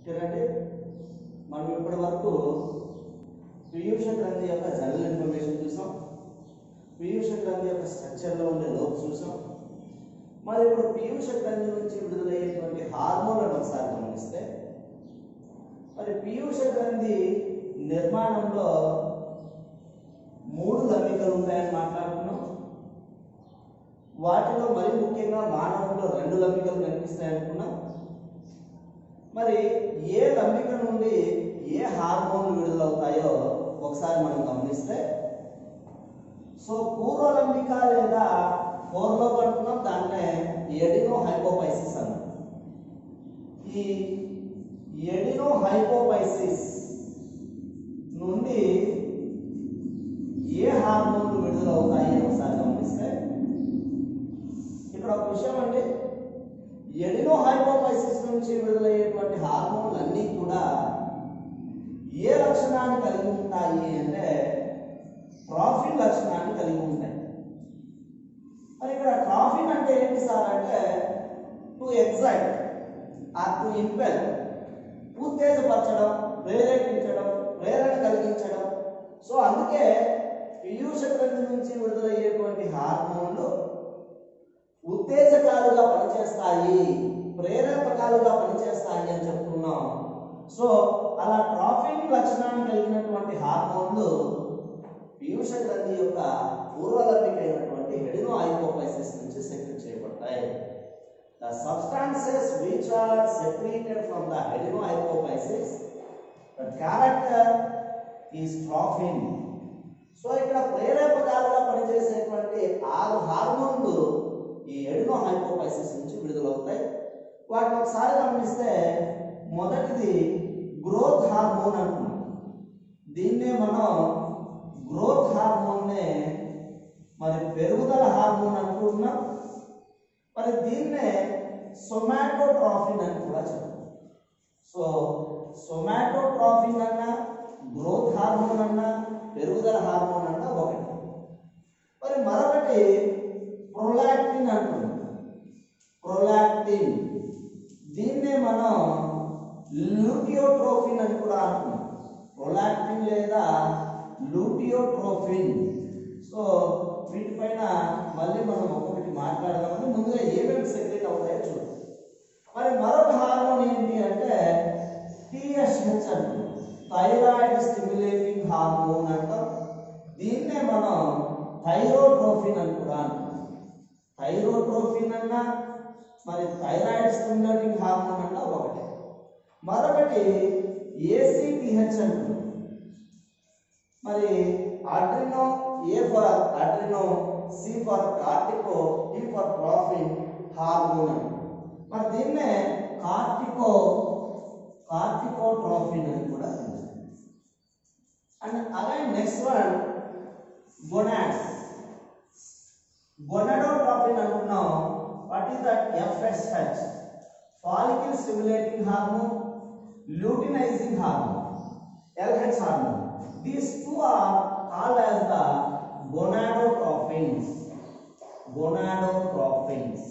ఓకేనండి మనం ఇప్పటి వరకు పీయూష గ్రంథి యొక్క జనరల్ ఇన్ఫర్మేషన్ చూసాం పీయూష గ్రంథి యొక్క స్ట్రక్చర్లో ఉండే లోపు చూసాం మరి ఇప్పుడు పీయూష గ్రంథి నుంచి విడుదలయ్యేటువంటి హార్మోన్లను ఒకసారి గమనిస్తే మరి పీయూష గ్రంథి నిర్మాణంలో మూడు లమికలు ఉంటాయని మాట్లాడుకున్నాం వాటిలో మరి ముఖ్యంగా మానవుల్లో రెండు లమికలు కనిపిస్తాయి అనుకున్నాం మరి ఏ లమిక నుండి ఏ హార్మోన్లు విడుదలవుతాయో ఒకసారి మనం గమనిస్తే సో పూర్వ లంబిక లేదా ఫోర్లో పడుతున్నాం దాన్నే ఎడినో హైపోపైసిస్ అన్నాం ఈ ఎడినో హైపోపైసిస్ నుండి ఏ హార్మోన్లు విడుదలవుతాయి అని ఒకసారి గమనిస్తే ఇక్కడ ఒక విషయం అండి ఎడినో హైపోపైసిస్ నుంచి విడుదలయ్యేటువంటి హార్మోన్లు అన్నీ కూడా ఏ లక్షణాన్ని కలిగి ఉంటాయి అంటే ట్రాఫిన్ లక్షణాన్ని కలిగి ఉంటాయి మరి ఇక్కడ ట్రాఫిన్ అంటే ఏంటి సార్ అంటే to excite or to impel ఉత్తేజపరచడం ప్రేరేపించడం ప్రేరణ కలిగించడం సో అందుకే పీయూష గ్రంథి నుంచి విడుదలయ్యేటువంటి హార్మోన్లు ఉత్తేజకాలుగా పనిచేస్తాయి ప్రేరేపకాలుగా పనిచేస్తాయి అని చెప్తున్నాం సో అలా ట్రాఫిన్ లక్షణాన్ని కలిగినటువంటి హార్మోన్లు పీయూష గ్రంథి యొక్క పూర్వలర్మికైనటువంటి హెడినో హైపోపైసిస్ నుంచి సెక్రెట్ చేయబడతాయి the substances which are secreted from the adeno hypophysis the character is trophin so ఇక్కడ ప్రేరేపకాలుగా పనిచేసేటువంటి ఆరు హార్మోన్లు ఈ ఎడినో హైపోపైసిస్ నుంచి విడుదలవుతాయి వాటిని ఒకసారి గమనిస్తే మొదటిది గ్రోత్ హార్మోన్ అంటున్నాం దీన్నే మనం గ్రోత్ హార్మోన్నే మరి పెరుగుదల హార్మోన్ అనుకుంటున్నాం మరి దీన్నే సొమాటోట్రాఫిన్ అని కూడా చెప్తాం సో సొమాటోట్రాఫిన్ అన్న గ్రోత్ హార్మోన్ అన్న పెరుగుదల హార్మోన్ అన్న ఒకటి మరి మరొకటి ప్రొలాక్టిన్ అంటున్నాం ప్రొలాక్టిన్ దీన్నే మనం లూటియోట్రోఫిన్ అని కూడా అంటున్నాం ప్రొలాక్టిన్ లేదా లూటియోట్రోఫిన్ సో వీటిపైన మళ్ళీ మనం ఒక్కొక్కటి మాట్లాడదామని ముందుగా ఏమేమి సెక్రెట్ అవుతాయో చూద్దాం మరి మరొక హార్మోన్ ఏంటి అంటే టిఎస్హెచ్ అంటాం థైరాయిడ్ స్టిమ్యులేటింగ్ హార్మోన్ అంటాం దీన్నే మనం థైరోట్రోఫిన్ అని కూడా అంటాం థైరోట్రోఫిన్ అన్నా మరి థైరాయిడ్ స్టిమ్యులేటింగ్ హార్మోన్ అన్నా ఒకటే మరొకటి ఏసీటీహెచ్ అంటున్నాం మరి adreno A for adreno C for cortico T for trophin hormone అంటాం మరి దీన్నే కార్టికో కార్టికోట్రోఫిన్ అని కూడా పిలుస్తారు and again next one gonads gonadotrophin అంటున్నాం what is that FSH follicle stimulating hormone luteinizing hormone LH hormone. These two are called as the gonadotrophins. Gonadotrophins.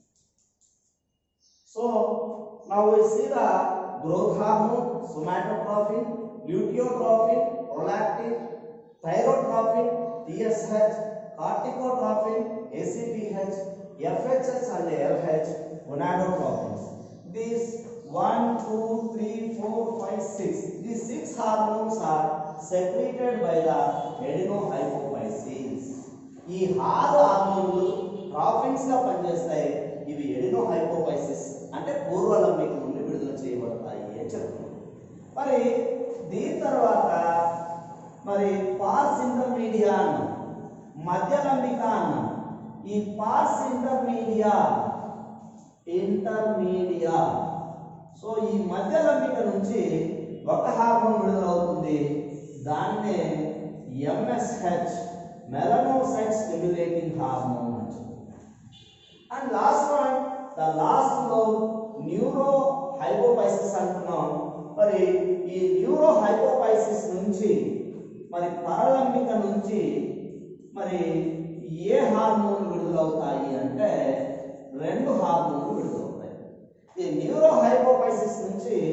So now we see the growth hormone, somatotrophin, luteotrophin, prolactin, thyrotrophin, TSH, corticotrophin, ACTH, FHS and LH, gonadotrophins. These one, two, three, four, five, six. These six hormones are secreted by the adenohypophysis. ఈ ఆరు హార్మోన్లు ట్రాఫిన్స్ గా పనిచేస్తాయి ఇవి adeno hypophysis అంటే పూర్వలంబిక నుండి విడుదల చేయబడతాయి అని చెప్తున్నాం మరి దీని తర్వాత మరి పార్స్ ఇంటర్మీడియా అన్నాం మధ్యలంబిక అన్నాం ఈ పార్స్ ఇంటర్మీడియా ఇంటర్మీడియా సో ఈ మధ్య లంబిక నుంచి ఒక హార్మోన్ విడుదలవుతుంది దాన్నే ఎంఎస్హెచ్ మెలనోసైట్ స్టిమ్యులేటింగ్ హార్మోన్ అని and last one the last లో న్యూరో హైపోపైసిస్ అంటున్నాం మరి ఈ న్యూరో హైపోపైసిస్ నుంచి మరి పరలంబిక నుంచి మరి ఏ హార్మోన్ విడుదలవుతాయి అంటే రెండు హార్మోన్లు విడుదలవుతాయి ఈ న్యూరో హైపోపైసిస్ నుంచి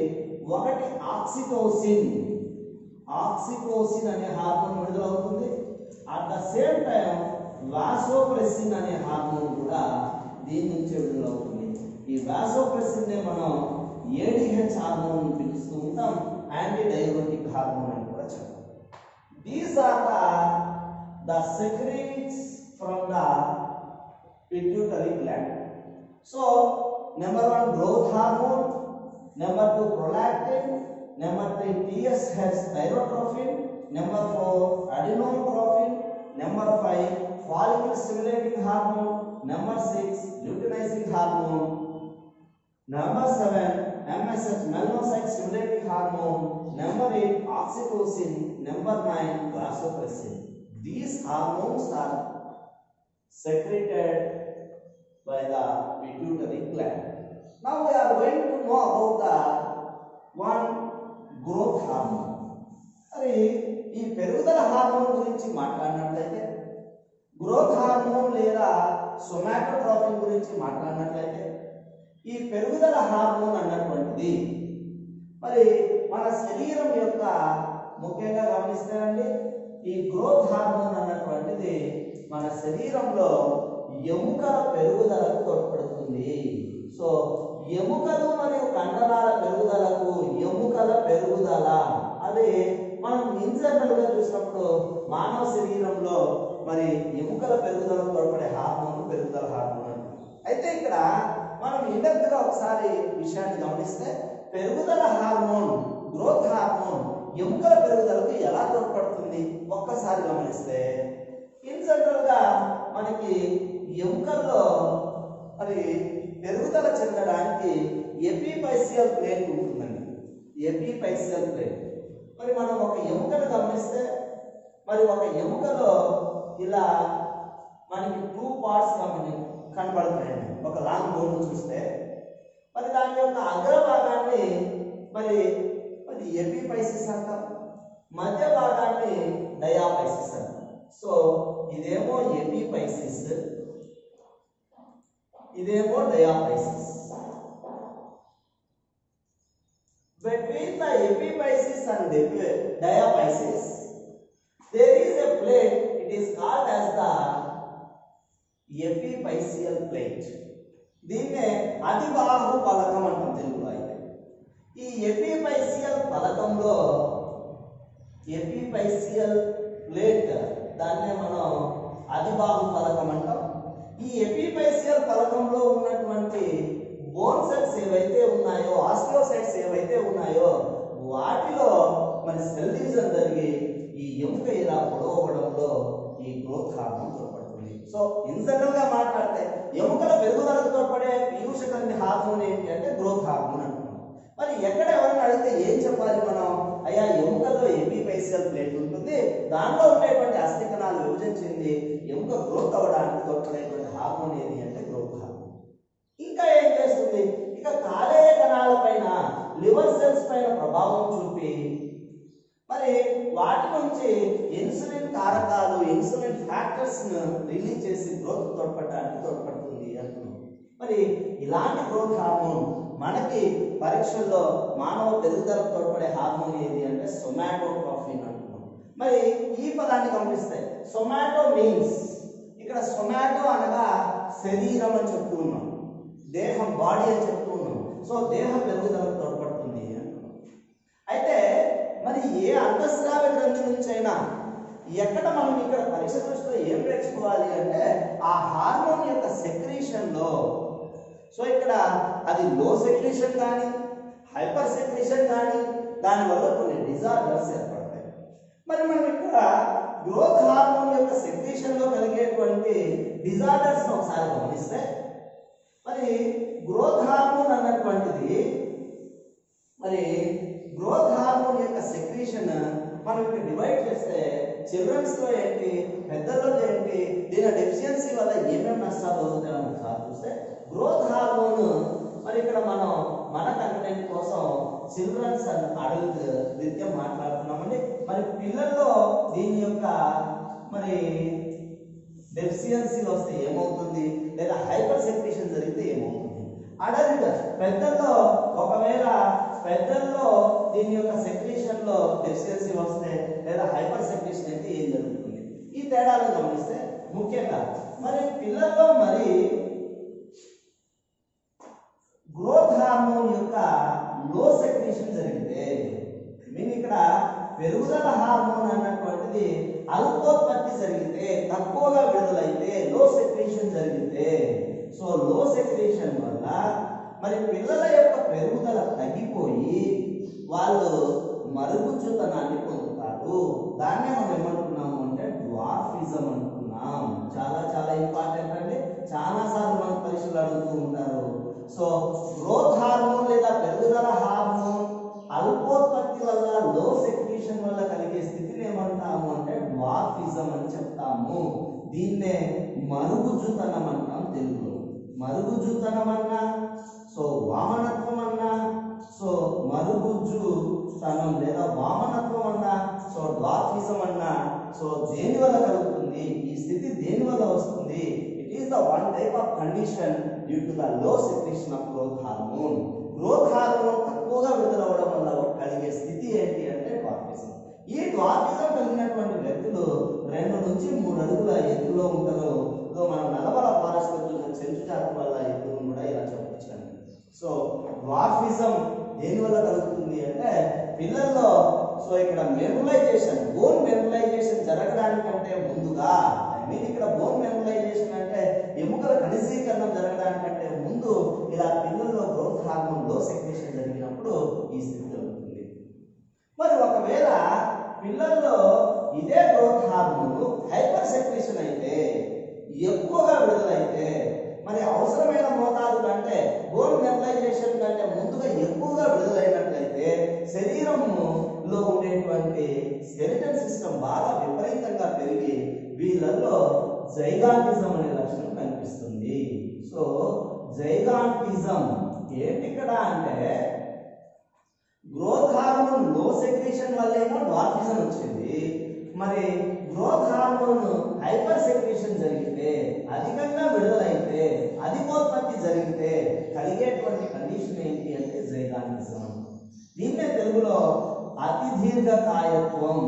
ఒకటి ఆక్సిటోసిన్ ఆక్సిటోసిన్ అనే హార్మోన్ విడుదలవుతుంది at the same time vasopressin అనే హార్మోన్ కూడా దీని నుంచి విడుదలవుతుంది ఈ వాసోప్రెసిన్ నే మనం ఏడిహెచ్ హార్మోన్ అని పిలుస్తూ ఉంటాం యాంటీ డయాబెటిక్ హార్మోన్ అని కూడా చెప్తాం these are the the secrets from the pituitary gland so number one growth hormone number two prolactin number three TSH thyrotrophin number four adenotrophin number five follicle stimulating hormone number six luteinizing hormone number seven MSH melanocyte stimulating hormone number eight oxytocin number nine vasopressin these hormones are secreted by the pituitary gland. Now we are going to know about the one growth hormone. మరి ఈ పెరుగుదల hormone గురించి మాట్లాడినట్లయితే growth hormone లేదా సొమాటోట్రోఫిన్ గురించి మాట్లాడినట్లయితే ఈ పెరుగుదల hormone అన్నటువంటిది మరి మన శరీరం యొక్క ముఖ్యంగా గమనిస్తారండి ఈ గ్రోత్ హార్మోన్ అన్నటువంటిది మన శరీరంలో ఎముకల పెరుగుదలకు తోడ్పడుతుంది సో ఎముకలు మరియు కండరాల పెరుగుదలకు ఎముకల పెరుగుదల అది మనం ఇన్జనరల్ గా చూసినప్పుడు మానవ శరీరంలో మరి ఎముకల పెరుగుదలకు తోడ్పడే హార్మోన్ పెరుగుదల హార్మోన్ అంటాం అయితే ఇక్కడ మనం ఇండెప్త్ గా ఒకసారి విషయాన్ని గమనిస్తే పెరుగుదల హార్మోన్ గ్రోత్ హార్మోన్ ఎముకల పెరుగుదలకు ఎలా తోడ్పడుతుంది ఒక్కసారి గమనిస్తే ఇన్ జనరల్ గా మనకి ఎముకల్లో మరి పెరుగుదల చెందడానికి ఎపిపైసియల్ ప్లేట్ ఉంటుందండి ఎపిపైసియల్ ప్లేట్ మరి మనం ఒక ఎముకను గమనిస్తే మరి ఒక ఎముకలో ఇలా మనకి టూ పార్ట్స్ గమని కనబడుతున్నాయండి ఒక లాంగ్ బోన్ చూస్తే మరి దాని యొక్క అగ్రభాగాన్ని మరి మరి ఎపిపైసిస్ అంటాం మధ్య భాగాన్ని డయాపైసిస్ అంటాం సో ఇదేమో ఎపిపైసిస్ ఇదేమో డయాపైసిస్ between the epiphysis and the diaphysis there is a plate it is called as the epiphyseal plate దీన్నే అధిబాహు పలకం అంటాం తెలుగులో అయితే ఈ ఎపిపైసియల్ పలకంలో ఎపిపైసియల్ ప్లేట్ దాన్నే మనం అధిబాహు పలకం అంటాం ఈ ఎపిపైసియల్ పలకంలో ఉన్నటువంటి బోన్ సెల్స్ ఏవైతే ఉన్నాయో ఆస్టియోసైట్స్ ఏవైతే ఉన్నాయో వాటిలో మరి సెల్ డివిజన్ జరిగి ఈ ఎముక ఇలా పొడవడంలో ఈ గ్రోత్ హార్మోన్ తోడ్పడుతుంది సో ఇన్ జనరల్ గా మాట్లాడితే ఎముకల పెరుగుదలకు తోడ్పడే పీయూషకరణ హార్మోన్ ఏంటి అంటే గ్రోత్ హార్మోన్ అంటున్నాం మరి ఎక్కడ ఎవరైనా అడిగితే ఏం చెప్పాలి మనం అయ్యా ఎముకల్లో ఎపిపైసియల్ ప్లేట్ ఉంటుంది దాంట్లో ఉండేటువంటి అస్థికణాలు విభజన చెంది ఎముక గ్రోత్ అవ్వడానికి తోడ్పడేటువంటి హార్మోన్ ఏది అంటే గ్రోత్ హార్మోన్ ఇంకా ఏం చేస్తుంది ఇక కాలేయ కణాల పైన లివర్ సెల్స్ పైన ప్రభావం చూపి మరి వాటి నుంచి ఇన్సులిన్ కారకాలు ఇన్సులిన్ ఫ్యాక్టర్స్ ను రిలీజ్ చేసి గ్రోత్ తోడ్పడడానికి తోడ్పడుతుంది అంటున్నాం మరి ఇలాంటి గ్రోత్ హార్మోన్ మనకి పరీక్షల్లో మానవ పెరుగుదలకు తోడ్పడే హార్మోన్ ఏది అంటే సొమాటోట్రోఫిన్ అంటున్నాం మరి ఈ పదాన్ని గమనిస్తే సొమాటో మీన్స్ ఇక్కడ సొమాటో అనగా శరీరం అని చెప్తూ ఉన్నాం దేహం బాడీ అని చెప్తూ ఉన్నాం సో దేహ పెరుగుదలకు తోడ్పడుతుంది అంటున్నాం అయితే మరి ఏ అంతఃస్రావ గ్రంథి నుంచి అయినా ఎక్కడ మనం ఇక్కడ పరీక్ష దృష్టిలో ఏం నేర్చుకోవాలి అంటే ఆ హార్మోన్ యొక్క సెక్రీషన్ లో సో ఇక్కడ అది లో సెక్రీషన్ కానీ హైపర్ సెక్రీషన్ కానీ దానివల్ల కొన్ని డిజార్డర్స్ ఏర్పడతాయి మరి మనం ఇక్కడ గ్రోత్ హార్మోన్ యొక్క సెక్రీషన్ లో కలిగేటువంటి డిజార్డర్స్ ఒకసారి గమనిస్తే మరి గ్రోత్ హార్మోన్ అన్నటువంటిది మరి గ్రోత్ హార్మోన్ యొక్క సెక్రీషన్ మనం ఇక్కడ డివైడ్ చేస్తే చిల్డ్రన్స్ లో ఏంటి పెద్దల్లో ఏంటి దీని డెఫిషియన్సీ వల్ల ఏమేమి నష్టాలు అవుతాయో ఒకసారి చూస్తే గ్రోత్ హార్మోన్ మరి ఇక్కడ మనం మన కంటెంట్ కోసం చిల్డ్రన్స్ అండ్ అడల్ట్ రీత్యా మాట్లాడుతున్నామండి మరి పిల్లల్లో దీని యొక్క మరి డెఫిషియన్సీ వస్తే ఏమవుతుంది లేదా హైపర్ సెక్రేషన్ జరిగితే ఏమవుతుంది అడల్ట్ పెద్దల్లో ఒకవేళ పెద్దల్లో దీని యొక్క సెక్రేషన్ లో డెఫిషియన్సీ వస్తే లేదా హైపర్ సెక్రేషన్ అయితే ఏం జరుగుతుంది ఈ తేడాలను గమనిస్తే ముఖ్యంగా మరి పిల్లల్లో మరి గ్రోత్ హార్మోన్ యొక్క లో సెక్రేషన్ జరిగితే మీన్ ఇక్కడ పెరుగుదల హార్మోన్ అన్నటువంటిది అల్పోత్పత్తి జరిగితే తక్కువగా విడుదలైతే లో సెక్రేషన్ జరిగితే సో లో సెక్రేషన్ వల్ల మరి పిల్లల యొక్క పెరుగుదల తగ్గిపోయి వాళ్ళు మరుగుజ్జుతనాన్ని పొందుతారు దాన్నే మనం ఏమంటున్నాము అంటే డ్వార్ఫిజం అంటున్నాం చాలా చాలా ఇంపార్టెంట్ అండి చాలా సార్లు మనకు పరీక్షలు అడుగుతూ ఉంటారు సో గ్రోత్ హార్మోన్ లేదా పెరుగుదల హార్మోన్ అల్పోత్పత్తి వల్ల లో సెక్రీషన్ వల్ల కలిగే స్థితిని ఏమంటాము అంటే డ్వార్ఫిజం అని చెప్తాము దీన్నే మరుగుజ్జుతనం అంటాం తెలుగులో మరుగుజ్జుతనం అన్నా సో వామనత్వం అన్నా సో మరుగుజ్జు తనం లేదా వామనత్వం అన్నా సో డ్వార్ఫిజం అన్నా సో దేని వల్ల కలుగుతుంది ఈ స్థితి దేని వల్ల వస్తుంది it is the one type of condition due to the low secretion of growth hormone growth hormone తక్కువగా విడుదలవ్వడం వల్ల కలిగే స్థితి ఏంటి అంటే డ్వార్ఫిజం ఈ డ్వార్ఫిజం కలిగినటువంటి వ్యక్తులు రెండు నుంచి మూడు అడుగుల ఎత్తులో ఉంటారు ఇదో మనం నలబల ఫారెస్ట్ లో చూసిన చెంచు జాతి వల్ల ఎత్తును కూడా ఇలా చెప్పొచ్చాను సో డ్వార్ఫిజం దేని వల్ల కలుగుతుంది అంటే పిల్లల్లో సో ఇక్కడ మెరులైజేషన్ బోన్ మెరులైజేషన్ జరగడానికంటే ముందుగా ఐ మీన్ ఇక్కడ బోన్ మెరులైజేషన్ అంటే ఎముకల ఖనిజీకరణం జరగడానికంటే ముందు ఇలా పిల్లల్లో గ్రోత్ హార్మోన్ లో సెక్రేషన్ జరిగినప్పుడు ఈ స్థితి జరుగుతుంది మరి ఒకవేళ పిల్లల్లో ఇదే గ్రోత్ హార్మోన్ హైపర్ సెక్రేషన్ అయితే ఎక్కువగా విడుదలైతే మరి అవసరమైన మోతాదు కంటే బోన్ మెటలైజేషన్ కంటే ముందుగా ఎక్కువగా విడుదలైనట్లయితే శరీరంలో ఉండేటువంటి స్కెలిటన్ సిస్టమ్ బాగా విపరీతంగా పెరిగి వీళ్ళల్లో జైగాంటిజం అనే లక్షణం కనిపిస్తుంది సో జైగాంటిజం ఏంటి ఇక్కడ అంటే గ్రోత్ హార్మోన్ లో సెక్రేషన్ వల్లేమో డ్వార్ఫిజం వచ్చింది మరి గ్రోత్ హార్మోన్ హైపర్ సెక్రేషన్ జరిగితే అధికంగా విడుదలైతే అధికోత్పత్తి జరిగితే కలిగేటువంటి కండిషన్ ఏంటి అంటే జైగానిజం దీన్నే తెలుగులో అతి దీర్ఘ కాయత్వం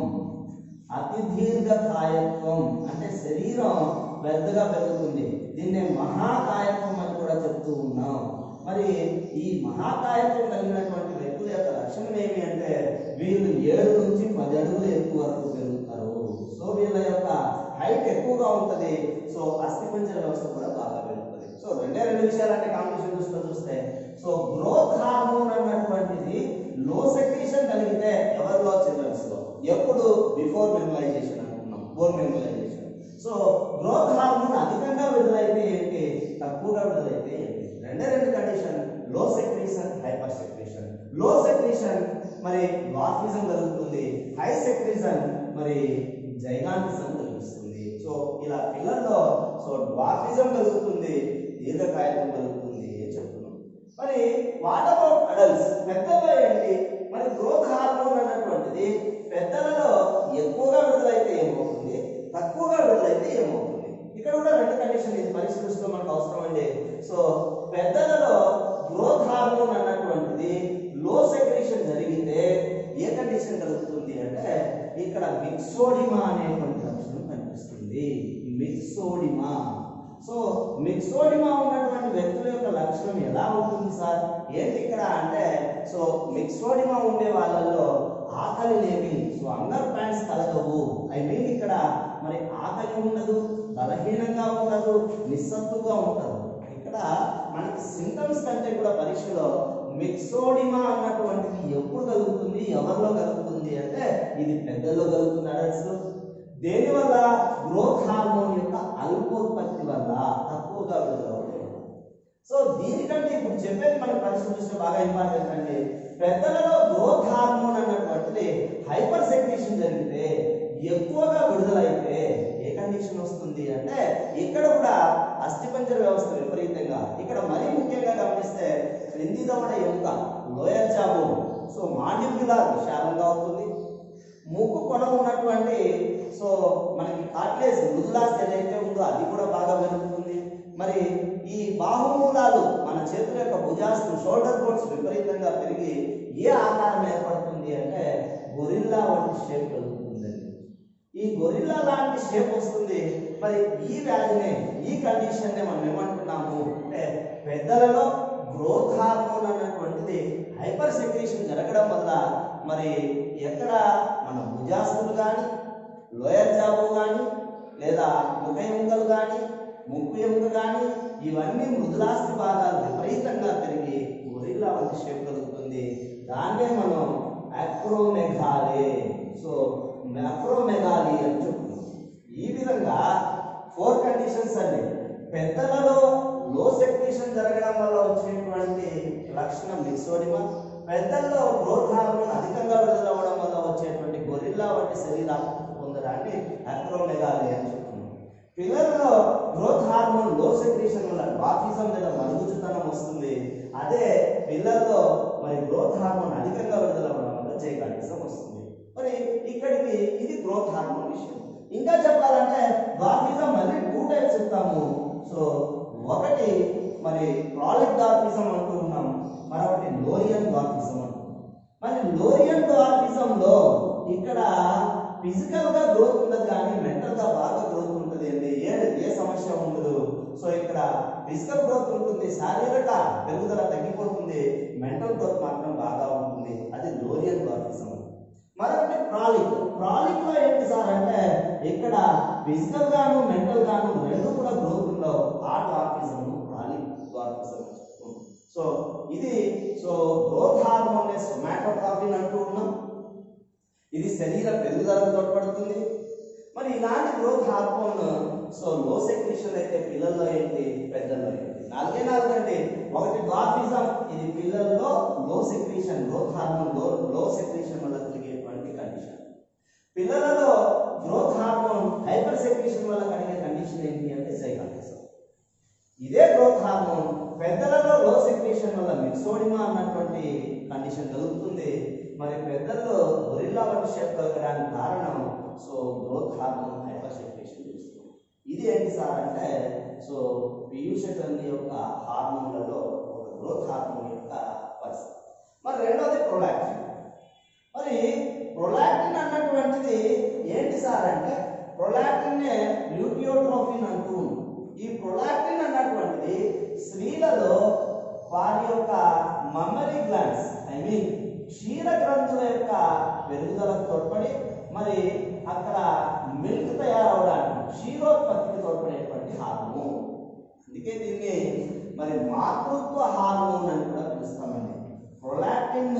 అతి దీర్ఘ కాయత్వం అంటే శరీరం పెద్దగా పెరుగుతుంది దీన్నే మహాకాయత్వం అని కూడా చెప్తూ ఉన్నాం మరి ఈ మహాకాయత్వం కలిగినటువంటి వ్యక్తుల యొక్క లక్షణం ఏమి అంటే వీళ్ళు ఏడు నుంచి పది అడుగుల ఎత్తు వరకు పెరుగుతారు సో వీళ్ళ యొక్క హైట్ ఎక్కువగా ఉంటది సో అస్థిపంజర వ్యవస్థ కూడా బాగా పెరుగుతుంది సో రెండే రెండు విషయాలంటే కాంపిటీషన్ దృష్టిలో చూస్తే సో గ్రోత్ హార్మోన్ అన్నటువంటిది లో సెక్రేషన్ కలిగితే ఎవరిలో చిల్డ్రన్స్ లో ఎప్పుడు బిఫోర్ మెమలైజేషన్ అనుకున్నాం bone mineralization so growth hormone అధికంగా విడుదలైతే ఏంటి తక్కువగా విడుదలైతే ఏంటి రెండే రెండు condition low secretion hyper secretion low secretion మరి వాఫిజం కలుగుతుంది హై సెక్రేషన్ మరి జైగాంటిజం కలుగుతుంది సో ఇలా పిల్లల్లో సో డ్వాఫిజం కలుగుతుంది దీర్ఘకాయత్వం కలుగుతుంది అని చెప్తున్నాం మరి వాట్ అబౌట్ అడల్ట్స్ పెద్దల్లో ఏంటి మరి గ్రోత్ హార్మోన్ అన్నటువంటిది పెద్దలలో ఎక్కువగా విడుదలైతే ఏమవుతుంది తక్కువగా విడుదలైతే ఏమవుతుంది ఇక్కడ కూడా రెండు కండిషన్ ఇది పరిశీలిస్తూ మనకు అవసరం అండి సో పెద్దలలో గ్రోత్ హార్మోన్ అన్నటువంటిది లో సెక్రేషన్ జరిగితే ఏ కండిషన్ కలుగుతుంది అంటే ఇక్కడ మిక్సోడిమా అనేటువంటి లక్షణం కనిపిస్తుంది మిక్సోడిమా సో మిక్సోడిమా ఉన్నటువంటి వ్యక్తుల యొక్క లక్షణం ఎలా ఉంటుంది సార్ ఏంటి ఇక్కడ అంటే సో మిక్సోడిమా ఉండే వాళ్ళల్లో ఆకలి లేని సో అండర్ ప్యాంట్స్ కలగవు ఐ మీన్ ఇక్కడ మరి ఆకలి ఉండదు బలహీనంగా ఉండదు నిస్సత్తుగా ఉంటారు ఇక్కడ మనకి సింటమ్స్ కంటే కూడా పరీక్షలో మిక్సోడిమా అన్నటువంటిది ఎప్పుడు కలుగుతుంది ఎవరిలో కలుగుతుంది అంటే ఇది పెద్దల్లో కలుగుతుంది అడల్ట్స్ లో దేని వల్ల గ్రోత్ హార్మోన్ యొక్క అల్పోత్పత్తి వల్ల తక్కువగా విడుదలవుతుంది సో దీనికంటే ఇప్పుడు చెప్పేది మనం పరిశీలిస్తే బాగా ఇంపార్టెంట్ అండి పెద్దలలో గ్రోత్ హార్మోన్ అన్నటువంటిది హైపర్ సెక్రేషన్ జరిగితే ఎక్కువగా విడుదలైతే ఏ కండిషన్ వస్తుంది అంటే ఇక్కడ కూడా అస్థిపంజర వ్యవస్థ విపరీతంగా ఇక్కడ మరీ ముఖ్యంగా గమనిస్తే క్రింది దవడ ఎముక లోయర్ జాబు సో మాండిబ్యులార్ విశాలంగా అవుతుంది ముక్కు కొన ఉన్నటువంటి సో మనకి కార్టిలేజ్ మృదులాస్ ఏదైతే ఉందో అది కూడా బాగా పెరుగుతుంది మరి ఈ బాహుమూలాలు మన చేతుల యొక్క భుజాస్తు షోల్డర్ బోన్స్ విపరీతంగా పెరిగి ఏ ఆకారం ఏర్పడుతుంది అంటే గొరిల్లా వంటి షేప్ కలుగుతుందండి ఈ గొరిల్లా లాంటి షేప్ వస్తుంది మరి ఈ వ్యాధిని ఈ కండిషన్ ని మనం ఏమంటున్నాము అంటే పెద్దలలో గ్రోత్ హార్మోన్ అన్నటువంటిది హైపర్ సెక్రేషన్ జరగడం వల్ల మరి ఎక్కడ మన భుజాస్తులు కానీ లోయర్ జాబు కానీ లేదా ముఖ ఎముకలు కానీ ముక్కు ఎముక కానీ ఇవన్నీ మృదులాస్థి భాగాలు విపరీతంగా పెరిగి గొరిల్లా వంటి షేప్ కలుగుతుంది దాన్నే మనం అక్రోమెగాలే సో మ్యాక్రోమెగాలి అని చెప్తున్నాం ఈ విధంగా ఫోర్ కండిషన్స్ అన్ని పెద్దలలో లో సెక్రేషన్ జరగడం వల్ల వచ్చేటువంటి లక్షణం మిక్సోడిమా పెద్దల్లో గ్రోత్ హార్మోన్ అధికంగా విడుదలవ్వడం వల్ల వచ్చేటువంటి గొరిల్లా వంటి శరీరాకృతి పొందడాన్ని అక్రోమెగాలి అని చెప్తున్నాం పిల్లలలో గ్రోత్ హార్మోన్ లో సెక్రేషన్ వల్ల బాఫిజం లేదా మరుగుజ్జుతనం వస్తుంది అదే పిల్లల్లో మరి గ్రోత్ హార్మోన్ అధికంగా విడుదలవ్వడం వల్ల జైగాటిజం వస్తుంది మరి ఇక్కడికి ఇది గ్రోత్ హార్మోన్ విషయం ఇంకా చెప్పాలంటే బాఫిజం మళ్ళీ టూ టైప్స్ చెప్తాము సో ఒకటి మరి ప్రాలిక్ డార్ఫిజం అంటూ ఉన్నాం మరొకటి లోరియన్ డార్ఫిజం అంటున్నాం మరి లోరియన్ డార్ఫిజం లో ఇక్కడ ఫిజికల్ గా గ్రోత్ ఉండదు కానీ మెంటల్ గా బాగా గ్రోత్ ఉంటుంది అండి ఏ ఏ సమస్య ఉండదు సో ఇక్కడ ఫిజికల్ గ్రోత్ ఉంటుంది శారీరక పెరుగుదల తగ్గిపోతుంది మెంటల్ గ్రోత్ మాత్రం బాగా ఉంటుంది అది లోరియన్ డార్ఫిజం మరొకటి ప్రాలిక్ ప్రాలిక్ లో ఏంటి సార్ అంటే ఇక్కడ ఫిజికల్ గాను మెంటల్ గాను రెండు కూడా గ్రోత్ ఉండవు ఆ డార్ఫిజం ప్రాలిక్ డార్ఫిజం సో ఇది సో గ్రోత్ హార్మోన్ సొమాటోట్రాఫిన్ అంటూ ఉన్నాం ఇది శరీర పెరుగుదలకు తోడ్పడుతుంది మరి ఇలాంటి growth hormone so low secretion అయితే పిల్లల్లో ఏంటి పెద్దల్లో ఏంటి నాలుగే నాలుగు అంటే ఒకటి డార్ఫిజం ఇది పిల్లల్లో లో సెక్రేషన్ గ్రోత్ హార్మోన్ లో లో సెక్రేషన్ వల్ల కలిగేటువంటి కండిషన్ పిల్లలలో గ్రోత్ హార్మోన్ హైపర్ సెక్రేషన్ వల్ల కలిగే కండిషన్ ఏంటి అంటే సైకాటిజం ఇదే గ్రోత్ హార్మోన్ పెద్దలలో లో సెక్రేషన్ వల్ల మిక్సోడిమా అన్నటువంటి కండిషన్ కలుగుతుంది మరి పెద్దల్లో గొరిల్లా వంటి షేప్ కలగడానికి కారణం so growth hormone hyper secretion చూస్తుంది ఇది ఏంటి సార్ అంటే సో పీయూష గ్రంథి యొక్క హార్మోన్లలో ఒక గ్రోత్ హార్మోన్ యొక్క పరిస్థితి మరి రెండోది ప్రొలాక్టిన్ మరి ప్రొలాక్టిన్ అన్నటువంటిది ఏంటి సార్ అంటే ప్రొలాక్టిన్ ల్యూటియోట్రోఫిన్ అంటూ ఉంది. ఈ ప్రొలాక్టిన్ అన్నటువంటిది స్త్రీలలో వారి యొక్క మమ్మరీ గ్లాండ్స్ ఐ మీన్ క్షీర గ్రంథుల యొక్క పెరుగుదలకు తోడ్పడి మరి అక్కడ మిల్క్ తయారవడానికి క్షీరోత్పత్తికి తోడ్పడేటువంటి హార్మోన్ అందుకే దీన్ని మరి మాతృత్వ హార్మోన్ అని కూడా పిలుస్తామండి ప్రొలాక్టిన్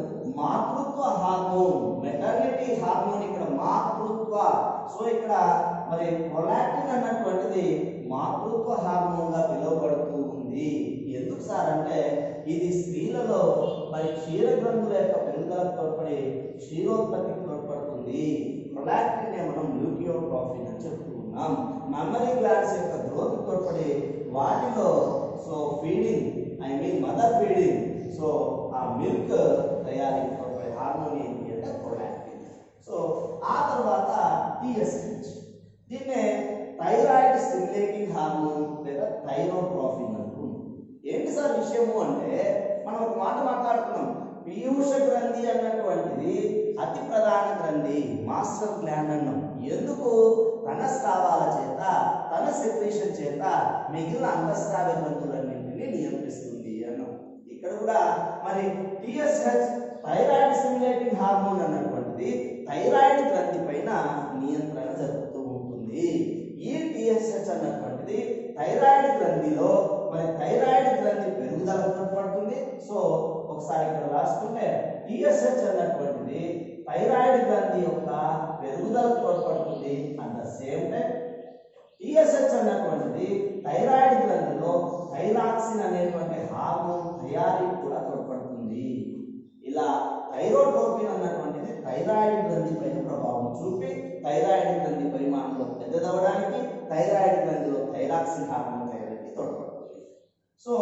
మాతృత్వ హార్మోన్ మెటర్నిటీ హార్మోన్ ఇక్కడ మాతృత్వ సో ఇక్కడ మరి ప్రొలాక్టిన్ అన్నటువంటిది మాతృత్వ హార్మోన్ గా పిలువబడుతూ ఉంది ఎందుకు సార్ అంటే ఇది స్త్రీలలో మరి క్షీర గ్రంథుల యొక్క పెరుగుదలకు తోడ్పడి క్షీరోత్పత్తికి తోడ్పడుతుంది ప్రొలాక్టిన్ మనం ల్యూటియోట్రోఫిన్ అని చెప్తూ ఉన్నాం మెమరీ గ్లాండ్స్ యొక్క గ్రోత్ తోడ్పడి వాటిలో so feeding I mean mother feeding so ఆ మిల్క్ తయారీకి తోడ్పడే హార్మోన్ ఏంటి అంటే ప్రొలాక్టిన్ సో ఆ తర్వాత టీఎస్హెచ్ దీన్నే థైరాయిడ్ స్టిమ్యులేటింగ్ హార్మోన్ లేదా థైరోట్రోఫిన్ అంటూ ఏంటి సార్ విషయము అంటే మనం ఒక మాట మాట్లాడుతున్నాం పీయూష గ్రంథి అన్నటువంటిది అతి ప్రధాన గ్రంథి మాస్టర్ గ్లాండ్ అన్నాం ఎందుకు తన స్రావాల చేత తన సెక్రేషన్ చేత మిగిలిన అంతఃస్రావ గ్రంథులన్నింటినీ నియంత్రిస్తుంది అన్నాం ఇక్కడ కూడా మరి టిఎస్హెచ్ థైరాయిడ్ స్టిమ్యులేటింగ్ హార్మోన్ అన్నటువంటిది థైరాయిడ్ గ్రంథి పైన నియంత్రణ జరుపుతూ ఉంటుంది ఈ టిఎస్హెచ్ అన్నటువంటిది థైరాయిడ్ గ్రంథిలో మరి థైరాయిడ్ గ్రంథి పెరుగుదలకు తోడ్పడుతుంది సో ఒకసారి ఇక్కడ రాసుకుంటే టిఎస్హెచ్ అన్నటువంటిది థైరాయిడ్ గ్రంథి యొక్క పెరుగుదలకు తోడ్పడుతుంది at the same time TSH అన్నటువంటిది థైరాయిడ్ గ్రంథిలో థైరాక్సిన్ అనేటువంటి హార్మోన్ తయారీకి కూడా తోడ్పడుతుంది ఇలా థైరోట్రోపిన్ అన్నటువంటిది థైరాయిడ్ గ్రంథి పైన ప్రభావం చూపి థైరాయిడ్ గ్రంథి పరిమాణంలో పెద్దదవడానికి థైరాయిడ్ గ్రంథిలో థైరాక్సిన్ హార్మోన్ తయారీకి తోడ్పడుతుంది సో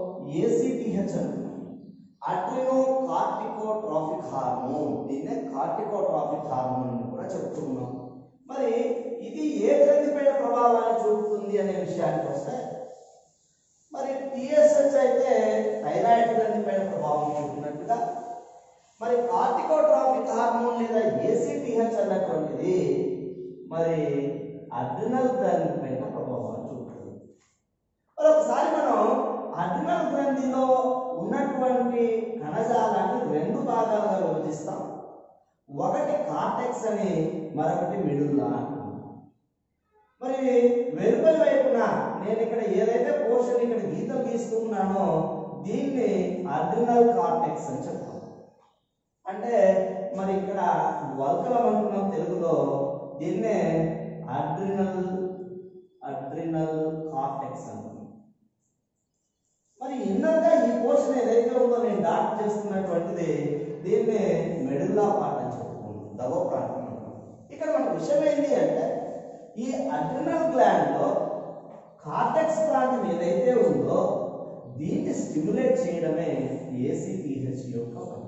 ఏసీటీహెచ్ అంటున్నాం అడ్రినో కార్టికోట్రాఫిక్ హార్మోన్ దీన్నే కార్టికోట్రాఫిక్ హార్మోన్ అని కూడా చెప్తున్నాం మరి ఇది ఏ గ్రంథి పైన ప్రభావాన్ని చూపుతుంది అనే విషయానికి వస్తే మరి టిఎస్హెచ్ అయితే థైరాయిడ్ గ్రంథి పైన ప్రభావం చూపినట్టుగా హార్మోన్ లేదా ఏసీటీహెచ్ అన్నటువంటిది మరి అడ్రినల్ గ్రంథి పైన ప్రభావం చూపుతుంది మరి ఒకసారి మనం అడ్రినల్ గ్రంథిలో ఉన్నటువంటి కణజాలాన్ని రెండు భాగాలుగా విభజిస్తాం ఒకటి కార్టెక్స్ అని మరొకటి మిడుల్లా అంటున్నాం మరి వెలుపలి వైపున నేను ఇక్కడ ఏదైతే పోర్షన్ ఇక్కడ గీతం గీస్తున్నానో దీన్ని అడ్రినల్ కార్టెక్స్ అని చెప్తాం అంటే మరి ఇక్కడ వల్కలం అంటున్నాం తెలుగులో దీన్నే అడ్రినల్ అడ్రినల్ కార్టెక్స్ అంటున్నాం మరి ఇన్నర్గా ఈ పోర్షన్ ఏదైతే ఉందో నేను డాట్ చేస్తున్నటువంటిది దీన్ని మెడుల్లా పార్ట్ అని చెప్పుకున్నాం దవ ప్రాంతం అంటాం ఇక్కడ మన విషయం ఏంటి అంటే ఈ అడ్రినల్ గ్లాండ్ లో కార్టెక్స్ ప్రాంతం ఏదైతే ఉందో దీన్ని స్టిమ్యులేట్ చేయడమే ఏసీపీహెచ్ యొక్క పని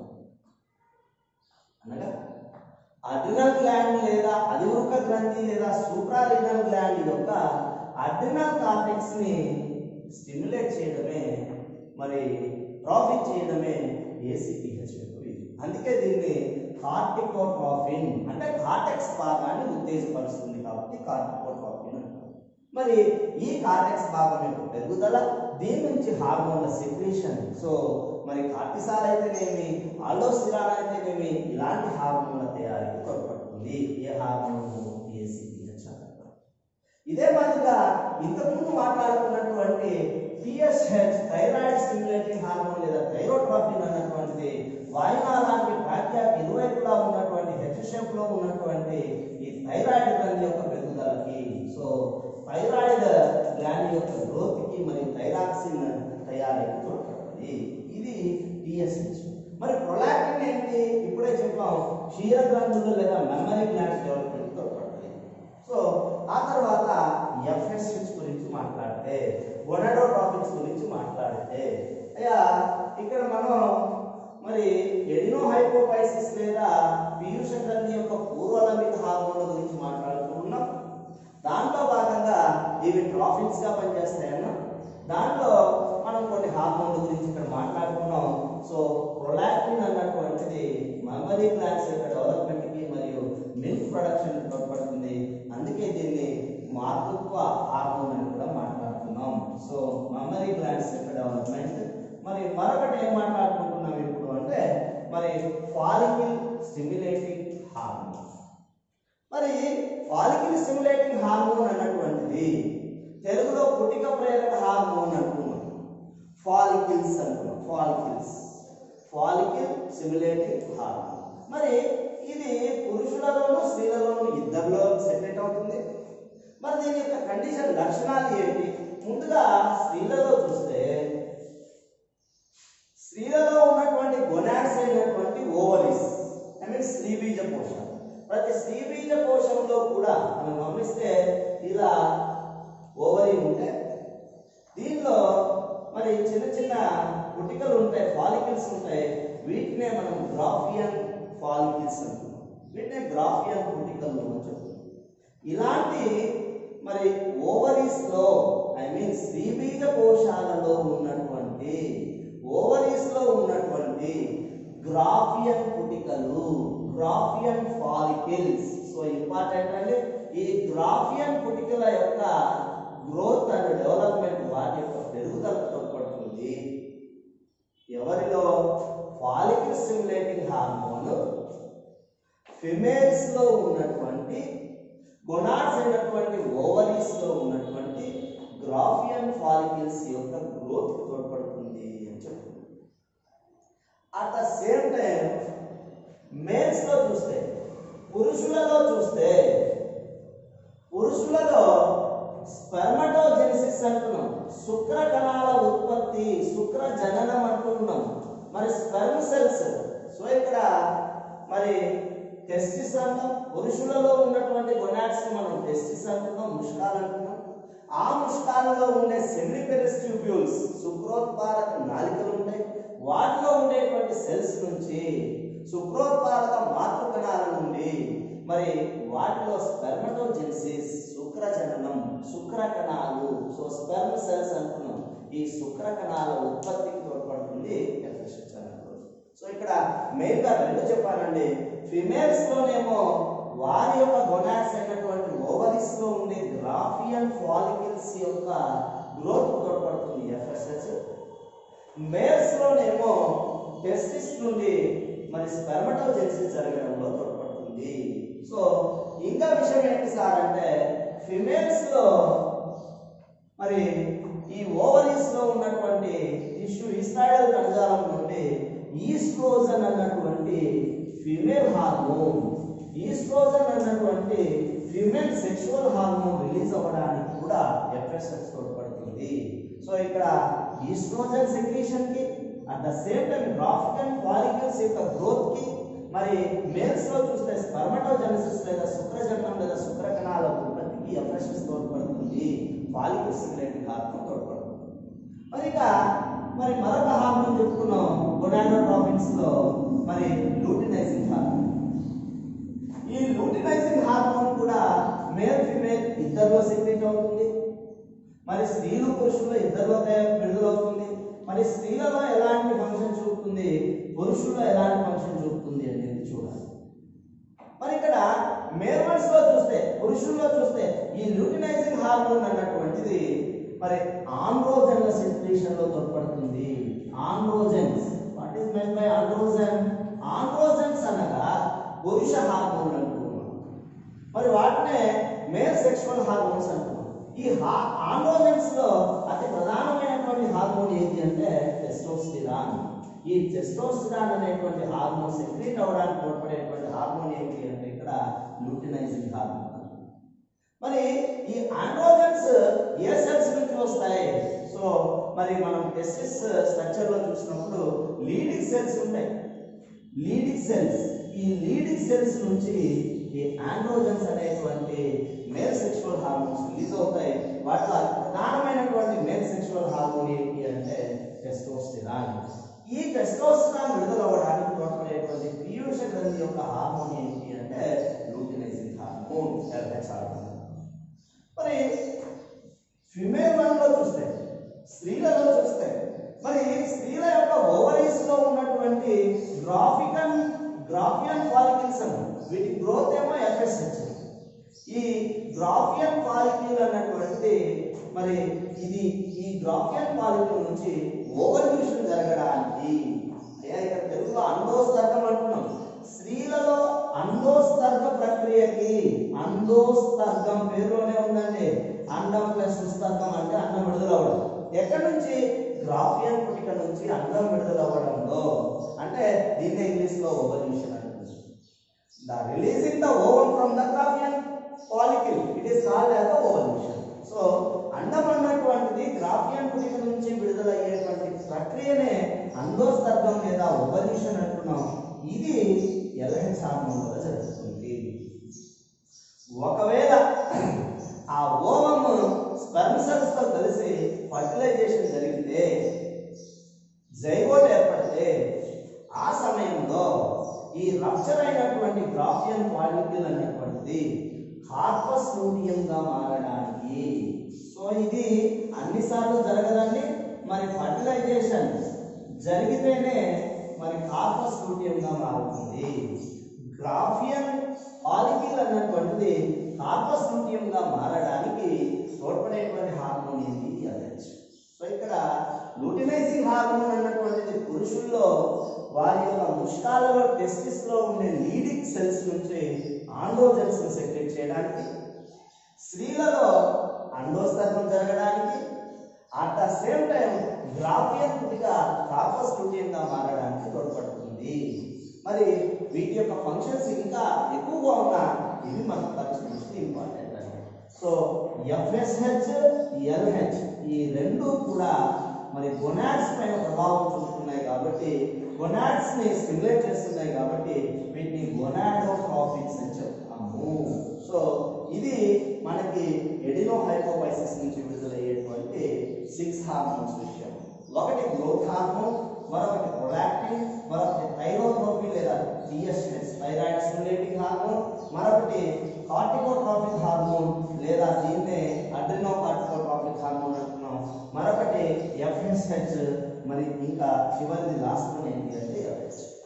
అనగా అడ్రినల్ గ్లాండ్ లేదా అధివృక గ్రంథి లేదా సూప్రారినల్ గ్లాండ్ యొక్క అడ్రినల్ కార్టెక్స్ ని స్టిమ్యులేట్ చేయడమే మరి ట్రాఫిక్ చేయడమే ఏసీపీహెచ్ యొక్క విధి అందుకే దీన్ని కార్టికోట్రాఫిన్ అంటే కార్టెక్స్ భాగాన్ని ఉత్తేజపరుస్తుంది కాబట్టి కార్టికోట్రాఫిన్ అంటారు మరి ఈ కార్టెక్స్ భాగం యొక్క పెరుగుదల దీని నుంచి హార్మోన్ల సెక్రేషన్ సో మరి కార్టిసాల్ అయితేనేమి ఆల్డోస్టిరాన్ అయితేనేమి ఇలాంటి హార్మోన్ల తయారీకి తోడ్పడుతుంది ఏ హార్మోన్ ఏసీపీహెచ్ అంటారు ఇదే మాదిరిగా ఇంతకుముందు మాట్లాడుకున్నటువంటి టిఎస్హెచ్ థైరాయిడ్ స్టిమ్యులేటింగ్ హార్మోన్ లేదా థైరోట్రాఫిన్ అన్నటువంటిది వాయునాళానికి ట్రాక్యాకి ఇరువైపులా ఉన్నటువంటి హెచ్ షేప్ లో ఉన్నటువంటి ఈ థైరాయిడ్ గ్రంథి యొక్క పెరుగుదలకి సో థైరాయిడ్ గ్లాండ్ యొక్క గ్రోత్ కి మరియు థైరాక్సిన్ తయారీకి తోడ్పడుతుంది ఇది టిఎస్హెచ్ మరి ప్రొలాక్టిన్ ఏంటి ఇప్పుడే చెప్పాం క్షీర గ్రంథులు లేదా మెమరీ గ్లాండ్స్ డెవలప్మెంట్ తోడ్పడుతుంది సో ఆ తర్వాత ఎఫ్ఎస్హెచ్ గురించి మాట్లాడితే గొనడోట్రాపిక్స్ గురించి మాట్లాడితే అయ్యా ఇక్కడ మనం మరి ఎడినో హైపోపైసిస్ లేదా పీయూష గ్రంథి యొక్క పూర్వలమిత హార్మోన్ల గురించి మాట్లాడుతూ ఉన్నాం దాంట్లో భాగంగా ఇవి ట్రాఫిక్స్ గా పనిచేస్తాయన్న దాంట్లో మనం కొన్ని హార్మోన్ల గురించి ఇక్కడ మాట్లాడుకున్నాం సో ప్రొలాక్టిన్ అన్నటువంటిది మెమరీ గ్లాండ్స్ యొక్క డెవలప్మెంట్ కి మరియు మిల్క్ ప్రొడక్షన్ తోడ్పడుతుంది అందుకే దీన్ని మాతృత్వ హార్మోన్ అని కూడా మాట్లాడుతున్నాం సో మెమరీ గ్లాండ్స్ యొక్క డెవలప్మెంట్ మరి మరొకటి ఏం మాట్లాడుకుంటున్నాం ఇప్పుడు అంటే మరి ఫాలికిల్ స్టిమ్యులేటింగ్ హార్మోన్ మరి ఫాలికిల్ స్టిమ్యులేటింగ్ హార్మోన్ అన్నటువంటిది తెలుగులో పుటిక ప్రేరక హార్మోన్ అంటున్నాం ఫాలికిల్స్ అంటున్నాం ఫాలికిల్స్ ఫాలికిల్ స్టిమ్యులేటింగ్ హార్మోన్ మరి ఇది పురుషులలోను స్త్రీలలోను ఇద్దరిలో సెపరేట్ అవుతుంది మరి దీని యొక్క కండిషన్ లక్షణాలు ఏంటి ముందుగా స్త్రీలలో చూస్తే స్త్రీలలో ఉన్నటువంటి గొనాడ్స్ అయినటువంటి ఓవరీస్ ఐ మీన్ స్త్రీ బీజ కోశం ప్రతి స్త్రీ బీజ కోశంలో కూడా మనం గమనిస్తే ఇలా ఓవరీ ఉంటే దీనిలో మరి చిన్న చిన్న పుటికలు ఉంటాయి ఫాలికల్స్ ఉంటాయి వీటినే మనం గ్రాఫియన్ ఫాలికల్స్ అంటున్నాం వీటినే గ్రాఫియన్ పుటికలు అని చెప్తున్నాం ఇలాంటి మరి ఓవరీస్ లో ఐ మీన్ స్త్రీ బీజ కోశాలలో ఉన్నటువంటి ఓవరీస్ లో ఉన్నటువంటి గ్రాఫియన్ పుటికలు గ్రాఫియన్ ఫాలికిల్స్ సో ఇంపార్టెంట్ అండి ఈ గ్రాఫియన్ పుటికల యొక్క గ్రోత్ అండ్ డెవలప్మెంట్ వాటి యొక్క పెరుగుదల తోడ్పడుతుంది ఎవరిలో ఫాలికల్ స్టిమ్యులేటింగ్ హార్మోన్ ఫిమేల్స్ లో ఉన్నటువంటి గొనాడ్స్ అయినటువంటి ఓవరీస్ లో ఉన్నటువంటి గ్రాఫియన్ ఫాలికల్స్ యొక్క గ్రోత్ తోడ్పడుతుంది అని చెప్తుంది at the same time males లో చూస్తే పురుషులలో చూస్తే పురుషులలో స్పెర్మటోజెనిసిస్ అంటున్నాం శుక్ర కణాల ఉత్పత్తి శుక్ర జననం అంటున్నాం మరి స్పెర్మ్ సెల్స్ సో ఇక్కడ మరి టెస్టిస్ అంటాం పురుషులలో ఉన్నటువంటి గొనాడ్స్ మనం టెస్టిస్ అంటున్నాం ముష్కాలు అంటున్నాం ఆ ముష్కాలలో ఉండే సెమిపెరస్ ట్యూబ్యూల్స్ శుక్రోత్పాదక నాలికలు ఉంటాయి వాటిలో ఉండేటువంటి సెల్స్ నుంచి శుక్రోత్పాదక మాతృకణాల నుండి మరి వాటిలో స్పెర్మటోజెనిసిస్ శుక్రజననం శుక్ర కణాలు సో స్పెర్మ్ సెల్స్ అంటున్నాం ఈ శుక్ర కణాల ఉత్పత్తికి తోడ్పడుతుంది ఎఫ్ఎస్హెచ్ అన్నప్పుడు సో ఇక్కడ మెయిన్ గా రెండు చెప్పాలండి ఫిమేల్స్ లోనేమో వారి యొక్క గొనాడ్స్ అయినటువంటి ఓవరీస్ లో ఉండే గ్రాఫియన్ ఫాలికల్స్ యొక్క గ్రోత్ తోడ్పడుతుంది ఎఫ్ఎస్హెచ్ మేల్స్ లోనేమో టెస్టిస్ నుండి మరి స్పెర్మటోజెన్సిస్ జరగడంలో తోడ్పడుతుంది సో ఇంకా విషయం ఏంటి సార్ అంటే ఫిమేల్స్ లో మరి ఈ ఓవరీస్ లో ఉన్నటువంటి టిష్యూ ఈస్ట్రాయిడల్ కణజాలం నుండి ఈస్ట్రోజన్ అన్నటువంటి ఫిమేల్ హార్మోన్ ఈస్ట్రోజన్ అన్నటువంటి ఫిమేల్ సెక్షువల్ హార్మోన్ రిలీజ్ అవ్వడానికి కూడా ఎఫ్ఎస్ఎస్ తోడ్పడుతుంది సో ఇక్కడ ఈస్ట్రోజన్ సెక్రీషన్ కి at the same time Graafian follicles యొక్క గ్రోత్ కి మరి మేల్స్ లో చూస్తే స్పర్మటోజెనసిస్ లేదా శుక్రజననం లేదా శుక్రకణాల ఉత్పత్తికి ఎఫ్ఎస్ఎస్ తోడ్పడుతుంది ఫాలికల్ స్టిమ్యులేటింగ్ హార్మోన్ తోడ్పడుతుంది మరి ఇక మరి మరొక హార్మోన్ చెప్పుకున్నాం గొనాడోట్రోపిన్స్ లో మరి లూటినైజింగ్ హార్మోన్ ఈ లూటినైజింగ్ హార్మోన్ కూడా మేల్ ఫిమేల్ ఇద్దరిలో సెక్రెట్ అవుతుంది మరి స్త్రీలు పురుషుల్లో ఇద్దరిలో విడుదలవుతుంది మరి స్త్రీలలో ఎలాంటి ఫంక్షన్ చూపుతుంది పురుషుల్లో ఎలాంటి ఫంక్షన్ చూపుతుంది అనేది చూడాలి మరి ఇక్కడ మేల్మన్స్ లో చూస్తే పురుషుల్లో చూస్తే ఈ లూటినైజింగ్ హార్మోన్ అన్నటువంటిది మరి ఆండ్రోజన్ల సెక్రేషన్ లో తోడ్పడుతుంది androgens what is meant by androgen androgens అనగా పురుష హార్మోన్ అంటున్నాం మరి వాటినే మేల్ సెక్షువల్ హార్మోన్స్ అంటున్నాం ఈ ఆండ్రోజన్స్ లో అతి ప్రధానమైనటువంటి హార్మోన్ ఏంటి అంటే టెస్టోస్టిరాన్ ఈ టెస్టోస్టిరాన్ అనేటువంటి హార్మోన్ సెక్రీట్ అవ్వడానికి తోడ్పడేటువంటి హార్మోన్ ఏంటి అంటే ఇక్కడ లూటినైజింగ్ హార్మోన్ మరి ఈ ఆండ్రోజన్స్ ఏ సెల్స్ నుంచి వస్తాయి సో మరి మనం టెస్టిస్ స్ట్రక్చర్ లో చూసినప్పుడు లీడింగ్ సెల్స్ ఉంటాయి లీడింగ్ సెల్స్ ఈ లీడింగ్ సెల్స్ నుంచి ఈ ఆండ్రోజన్స్ అనేటువంటి మేల్ సెక్షువల్ హార్మోన్స్ రిలీజ్ అవుతాయి వాటిలో అతి ప్రధానమైనటువంటి మేల్ సెక్షువల్ హార్మోన్ ఏంటి అంటే టెస్టోస్టిరాన్ ఈ టెస్టోస్టిరాన్ విడుదల అవ్వడానికి తోడ్పడేటువంటి పీయూష గ్రంథి యొక్క హార్మోన్ ఏంటి అంటే లూటినైజింగ్ హార్మోన్ ఎల్హెచ్ హార్మోన్ మరి ఫిమేల్ వన్లో చూస్తే స్త్రీలలో చూస్తే మరి స్త్రీల యొక్క ఓవరీస్ లో ఉన్నటువంటి గ్రాఫికన్ గ్రాఫియన్ ఫాలికల్స్ అన్న వీటి గ్రోత్ ఏమో ఎఫ్ఎస్హెచ్ ఈ గ్రాఫియన్ ఫాలిక్యూల్ అన్నటువంటి మరి ఇది ఈ గ్రాఫియన్ ఫాలిక్యూల్ నుంచి ఓవల్యూషన్ జరగడానికి అయ్యా ఇక్కడ తెలుగులో అండోస్తర్గం అంటున్నాం స్త్రీలలో అండోస్తర్గ ప్రక్రియకి అండోస్తర్గం పేరులోనే ఉందండి అండం ప్లస్ సుస్తర్గం అంటే అండం విడుదలవ్వడం ఎక్కడి నుంచి గ్రాఫియన్ పుటిక నుంచి అండం విడుదలవ్వడంలో అంటే దీన్ని ఇంగ్లీష్ లో ఓవల్యూషన్ అంటుంది the releasing the ovum from the Graafian follicle it is called as the ovulation so అండం అన్నటువంటిది గ్రాఫియన్ పుటిక నుంచి విడుదలయ్యేటువంటి ప్రక్రియనే అండోస్తర్గం లేదా ఓవల్యూషన్ అంటున్నాం ఇది ఎల్హెచ్ హార్మోన్ వల్ల జరుగుతుంది ఒకవేళ ఆ ఓవం స్పెర్మ్ సెల్స్ తో కలిసి ఫర్టిలైజేషన్ జరిగితే జైగోట్ ఏర్పడితే ఆ సమయంలో ఈ రప్చర్ అయినటువంటి గ్రాఫియన్ పాలిక్యూల్ అనేటువంటిది కార్పస్ లూటియం గా మారడానికి సో ఇది అన్నిసార్లు జరగదండి మరి ఫర్టిలైజేషన్ జరిగితేనే మరి కార్పస్ లూటియం గా మారుతుంది గ్రాఫియన్ పాలిక్యూల్ అన్నటువంటిది కార్పస్ లూటియం గా మారడానికి తోడ్పడేటువంటి హార్మోన్ ఏంటి ఎల్హెచ్ సో ఇక్కడ లూటినైజింగ్ హార్మోన్ అన్నటువంటిది పురుషుల్లో వారి యొక్క ముష్కాలలో టెస్టిస్ లో ఉండే లీడింగ్ సెల్స్ నుంచి ఆండ్రోజన్స్ సెక్రెట్ చేయడానికి స్త్రీలలో అండోస్తర్గం జరగడానికి at the same time Graafian పుటిగా కార్పస్ గా మారడానికి తోడ్పడుతుంది మరి వీటి యొక్క ఫంక్షన్స్ ఇంకా ఎక్కువగా ఉన్నా ఇవి మనకు పరిచయం ఇంపార్టెంట్ అండి సో ఎఫ్ఎస్హెచ్ ఎల్హెచ్ ఈ రెండు కూడా మరి గొనాడ్స్ పైన ప్రభావం చూపుతున్నాయి కాబట్టి గొనాడ్స్ ని స్టిమ్యులేట్ చేస్తున్నాయి కాబట్టి వీటిని గొనాడోట్రాఫిక్స్ అని చెప్తాము సో ఇది మనకి ఎడినో హైపోపైసిస్ నుంచి విడుదలయ్యేటువంటి సిక్స్ హార్మోన్స్ విషయం ఒకటి గ్రోత్ హార్మోన్ మరొకటి ప్రొలాక్టిన్ మరొకటి థైరోట్రోపీ లేదా టిఎస్ఎస్ థైరాయిడ్ స్టిమ్యులేటింగ్ హార్మోన్ మరొకటి కార్టికోట్రాఫిక్ హార్మోన్ లేదా దీన్నే అడ్రినో కార్టికోట్రాఫిక్ హార్మోన్ అంటున్నాం మరొకటి ఎఫ్ఎస్హెచ్ మరి ఇంకా చివరిది లాస్ట్ వన్ ఏంటి అంటే FH. ఇక్కడ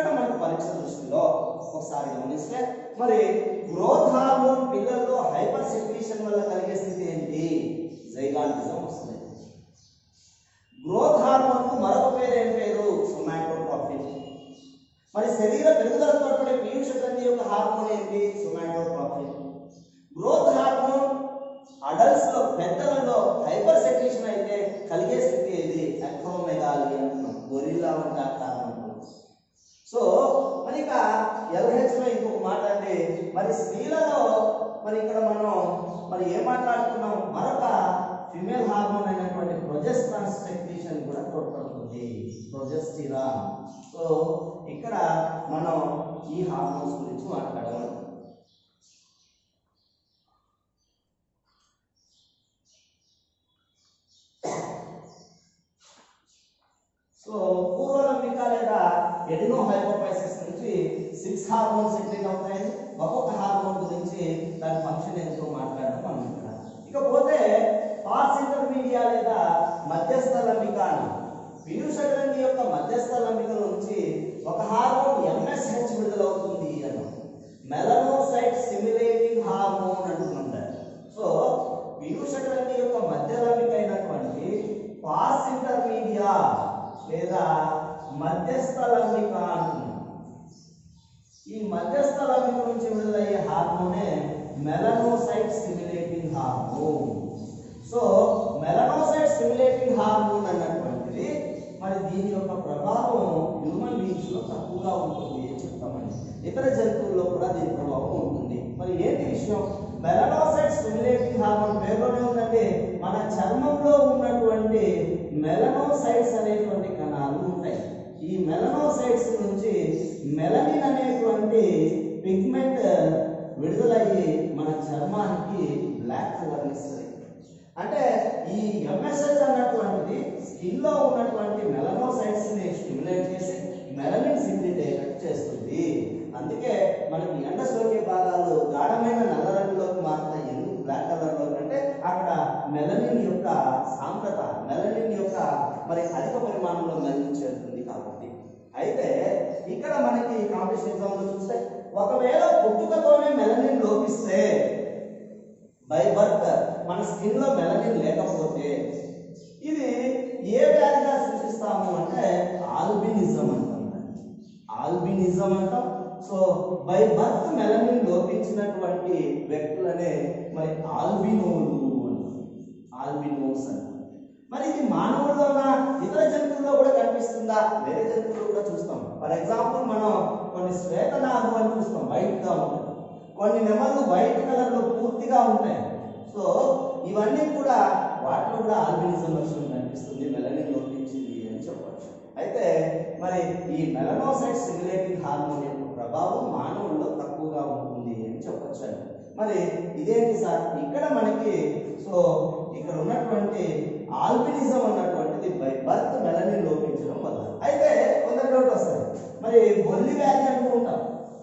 ఇక్కడ మనకు పరీక్ష దృష్టిలో ఒకసారి గమనిస్తే మరి గ్రోత్ హార్మోన్ పిల్లల్లో హైపర్ సెక్రీషన్ వల్ల కలిగే స్థితి ఏంటి జైగాంటిజం వస్తుంది గ్రోత్ హార్మోన్ కు మరొక పేరు ఏం పేరు సొమాటోట్రోపిన్ మరి శరీర పెరుగుదల తోడ్పడే పీయూష గ్రంథి యొక్క హార్మోన్ ఏంటి సొమాటోట్రోపిన్ గ్రోత్ హార్మోన్ అడల్ట్స్ లో పెద్దలలో హైపర్ సెక్రీషన్ అయితే కలిగే స్థితి ఏది అక్రోమెగాలి అంటున్నాం గొరిల్లా వంటి ఆకారం అంటున్నాం సో మరి ఇక ఎల్హెచ్ లో ఇంకొక మాట అంటే మరి స్త్రీలలో మరి ఇక్కడ మనం మరి ఏం మాట్లాడుతున్నాం మరొక ఫిమేల్ హార్మోన్ అయినటువంటి ప్రొజెస్ట్రాన్ సెక్రీషన్ కూడా తోడ్పడుతుంది ప్రొజెస్టిరాన్ సో ఇక్కడ మనం ఈ హార్మోన్స్ గురించి మాట్లాడమని సో పూర్వలంబిక లేదా ఎడినో హైపోపైసిస్ నుంచి సిక్స్ హార్మోన్స్ సెక్రీట్ అవుతాయి ఒక్కొక్క హార్మోన్ గురించి దాని ఫంక్షన్ ఎంతో మాట్లాడడం మనం ఇక్కడ ఇకపోతే పార్స్ ఇంటర్మీడియా లేదా మధ్యస్థ లంబిక అని పీయూష గ్రంథి యొక్క మధ్యస్థ లంబిక నుంచి ఒక హార్మోన్ ఎంఎస్హెచ్ విడుదలవుతుంది అన్నాం మెలనోసైట్ స్టిమ్యులేటింగ్ హార్మోన్ అంటున్నాం దాన్ని. సో పీయూష గ్రంథి యొక్క మధ్య లంబిక అయినటువంటి పార్స్ ఇంటర్మీడియా లేదా మధ్యస్థ లంబిక అంటున్నాం ఈ మధ్యస్థ లంబిక నుంచి విడుదలయ్యే హార్మోనే melanocyte stimulating hormone so melanocyte stimulating hormone అన్నటువంటిది మరి దీని యొక్క ప్రభావం హ్యూమన్ బీయింగ్స్ లో తక్కువగా ఉంటుంది అని చెప్తామండి ఇతర జంతువుల్లో కూడా దీని ప్రభావం ఉంటుంది మరి ఏంటి విషయం మెలనోసైట్ స్టిమ్యులేటింగ్ హార్మోన్ పేరులోనే ఉందంటే మన చర్మంలో ఉన్నటువంటి మెలనోసైట్స్ అనేటువంటి కణాలు ఉంటాయి ఈ మెలనోసైట్స్ నుంచి మెలనిన్ అనేటువంటి పిగ్మెంట్ విడుదలయ్యి మన చర్మానికి బ్లాక్ కలర్ ఇస్తుంది అంటే ఈ ఎంఎస్హెచ్ అన్నటువంటిది స్కిన్ లో ఉన్నటువంటి మెలనోసైట్స్ ని స్టిమ్యులేట్ చేసి మెలనిన్ సింథిట్ అయ్యేటట్టు చేస్తుంది అందుకే మనకి ఎండ సోకే భాగాలు గాఢమైన నల్ల రంగులోకి మారుతాయి ఎందుకు బ్లాక్ కలర్ లో అంటే అక్కడ మెలనిన్ యొక్క సాంద్రత మెలనిన్ యొక్క మరి అధిక పరిమాణంలో మెలనిన్ చేరుతుంది కాబట్టి అయితే ఇక్కడ మనకి కాంపిటీషన్ ఎగ్జామ్ లో చూస్తే ఒకవేళ పుట్టుకతోనే మెలనిన్ లోపిస్తే బై బర్త్ మన స్కిన్ లో మెలనిన్ లేకపోతే ఇది ఏ వ్యాధిగా సూచిస్తాము అంటే ఆల్బినిజం అంటాం దాన్ని. ఆల్బినిజం అంటాం సో బై బర్త్ మెలనిన్ లోపించినటువంటి వ్యక్తులనే మరి ఆల్బినోలు అంటాం ఆల్బినోస్ అంటాం మరి ఇది మానవుల్లోనా ఇతర జంతువుల్లో కూడా కనిపిస్తుందా వేరే జంతువుల్లో కూడా చూస్తాం ఫర్ ఎగ్జాంపుల్ మనం కొన్ని శ్వేతనాగు అని చూస్తాం వైట్ గా ఉంటుంది కొన్ని నెమళ్ళు వైట్ కలర్ లో పూర్తిగా ఉంటాయి సో ఇవన్నీ కూడా వాటిలో కూడా ఆల్బినిజం లక్షణం కనిపిస్తుంది మెలనిన్ లోపించింది అని చెప్పవచ్చు అయితే మరి ఈ మెలనోసైట్ స్టిమ్యులేటింగ్ హార్మోన్ యొక్క ప్రభావం మానవుల్లో తక్కువగా ఉంటుంది అని చెప్పొచ్చు అండి మరి ఇదేంటి సార్ ఇక్కడ మనకి సో ఇక్కడ ఉన్నటువంటి ఆల్బినిజం అన్నటువంటిది బై బర్త్ మెలనిన్ లోపించడం వల్ల అయితే కొందరు డౌట్ వస్తుంది మరి బొల్లి వ్యాధి అంటూ ఉంటాం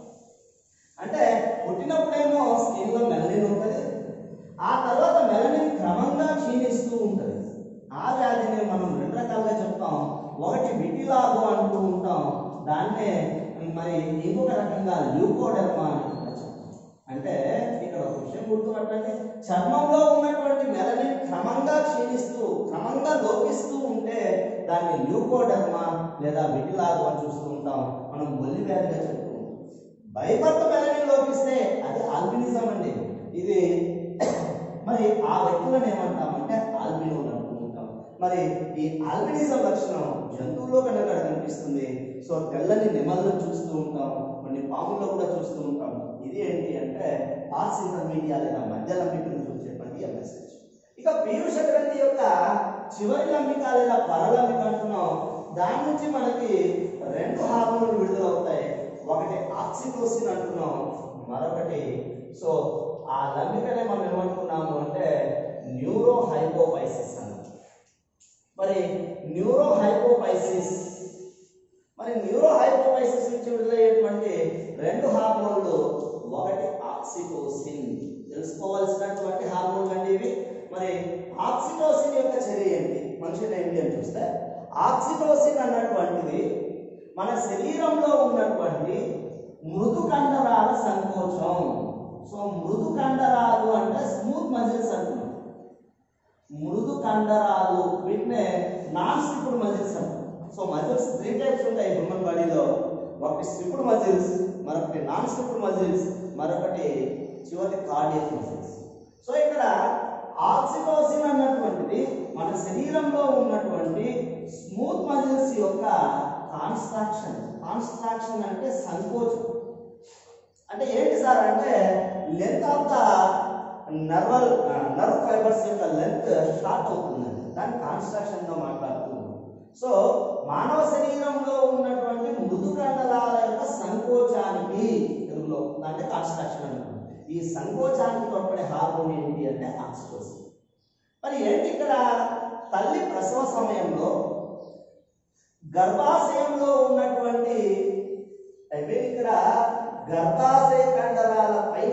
అంటే పుట్టినప్పుడేమో స్కిన్ లో మెలనిన్ ఉంటుంది ఆ తర్వాత మెలనిన్ క్రమంగా క్షీణిస్తూ ఉంటుంది ఆ వ్యాధిని మనం రెండు రకాలుగా చెప్తాం ఒకటి విటిలాగో అంటూ ఉంటాం దాన్నే మరి ఇంకొక రకంగా ల్యూకోడెర్మా అని కూడా చెప్తాం అంటే ఇక్కడ ఒక విషయం గుర్తుపట్టండి చర్మంలో ఉన్నటువంటి మెలనిన్ క్రమంగా క్షీణిస్తూ క్రమంగా లోపిస్తూ ఉంటే దాన్ని ల్యూకోడెర్మా లేదా విటిలాగో అని చూస్తూ ఉంటాం మనం బొల్లి వ్యాధిగా చెప్తూ ఉంటాం భయపడత మెలనిన్ లోపిస్తే అది ఆల్బినిజం అండి ఇది మరి ఆ వ్యక్తులను ఏమంటామంటే ఆల్బినోలు అంటూ ఉంటాం మరి ఈ ఆల్బినిజం లక్షణం జంతువుల్లో కనుక కనిపిస్తుంది సో తెల్లని నెమళ్ళను చూస్తూ ఉంటాం కొన్ని పాముల్లో కూడా చూస్తూ ఉంటాం ఇది ఏంటి అంటే పార్స్ ఇంటర్మీడియా లేదా మధ్య లంబిక నుంచి వచ్చేటువంటి ఎంఎస్హెచ్ ఇక పీయూష గ్రంథి యొక్క చివరి లంబిక లేదా పరలంబిక అంటున్నాం దాని నుంచి మనకి రెండు హార్మోన్లు విడుదలవుతాయి ఒకటి ఆక్సిటోసిన్ అంటున్నాం మరొకటి సో ఆ లంబికనే మనం ఏమనుకున్నాము అంటే న్యూరో హైపోపైసిస్ అన్నాం మరి న్యూరో హైపోపైసిస్ మరి న్యూరో హైపోపైసిస్ నుంచి విడుదలయ్యేటువంటి రెండు హార్మోన్లు ఒకటి ఆక్సిటోసిన్ తెలుసుకోవాల్సినటువంటి హార్మోన్లు అండి ఇవి మరి ఆక్సిటోసిన్ యొక్క చర్య ఏంటి మనుషులు ఏంటి అని చూస్తే ఆక్సిటోసిన్ అన్నటువంటిది మన శరీరంలో ఉన్నటువంటి మృదు కండరాల సంకోచం సో మృదు కండరాలు అంటే స్మూత్ మజిల్స్ అంటున్నాం మృదు కండరాలు వీటినే నాన్ స్టిఫ్డ్ మజిల్స్ అంటాం సో మజిల్స్ త్రీ టైప్స్ ఉంటాయి హ్యూమన్ బాడీలో ఒకటి స్టిఫ్డ్ మజిల్స్ మరొకటి నాన్ స్టిఫ్డ్ మజిల్స్ మరొకటి చివరి కార్డియక్ మజిల్స్ సో ఇక్కడ ఆక్సిటోసిన్ అన్నటువంటిది మన శరీరంలో ఉన్నటువంటి స్మూత్ మజిల్స్ యొక్క కాన్స్ట్రాక్షన్ కాన్స్ట్రాక్షన్ అంటే సంకోచం అంటే ఏంటి సార్ అంటే length of the neural nerve fibres యొక్క లెంత్ షార్ట్ అవుతుందండి దాన్ని కాన్స్ట్రక్షన్ గా మాట్లాడుతున్నాం సో మానవ శరీరంలో ఉన్నటువంటి మృదు కండరాల యొక్క సంకోచానికి తెలుగులో అంటే కాన్స్ట్రక్షన్ అంటాం ఈ సంకోచానికి తోడ్పడే హార్మోన్ ఏంటి అంటే ఆక్సిటోసిన్ మరి ఏంటి ఇక్కడ తల్లి ప్రసవ సమయంలో గర్భాశయంలో ఉన్నటువంటి అయితే ఇక్కడ గర్భాశయ కండరాల పైన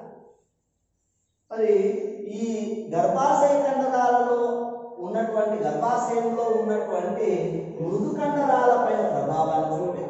మరి ఈ గర్భాశయ కండరాలలో ఉన్నటువంటి గర్భాశయంలో ఉన్నటువంటి మృదు కండరాల పైన ప్రభావాన్ని చూపి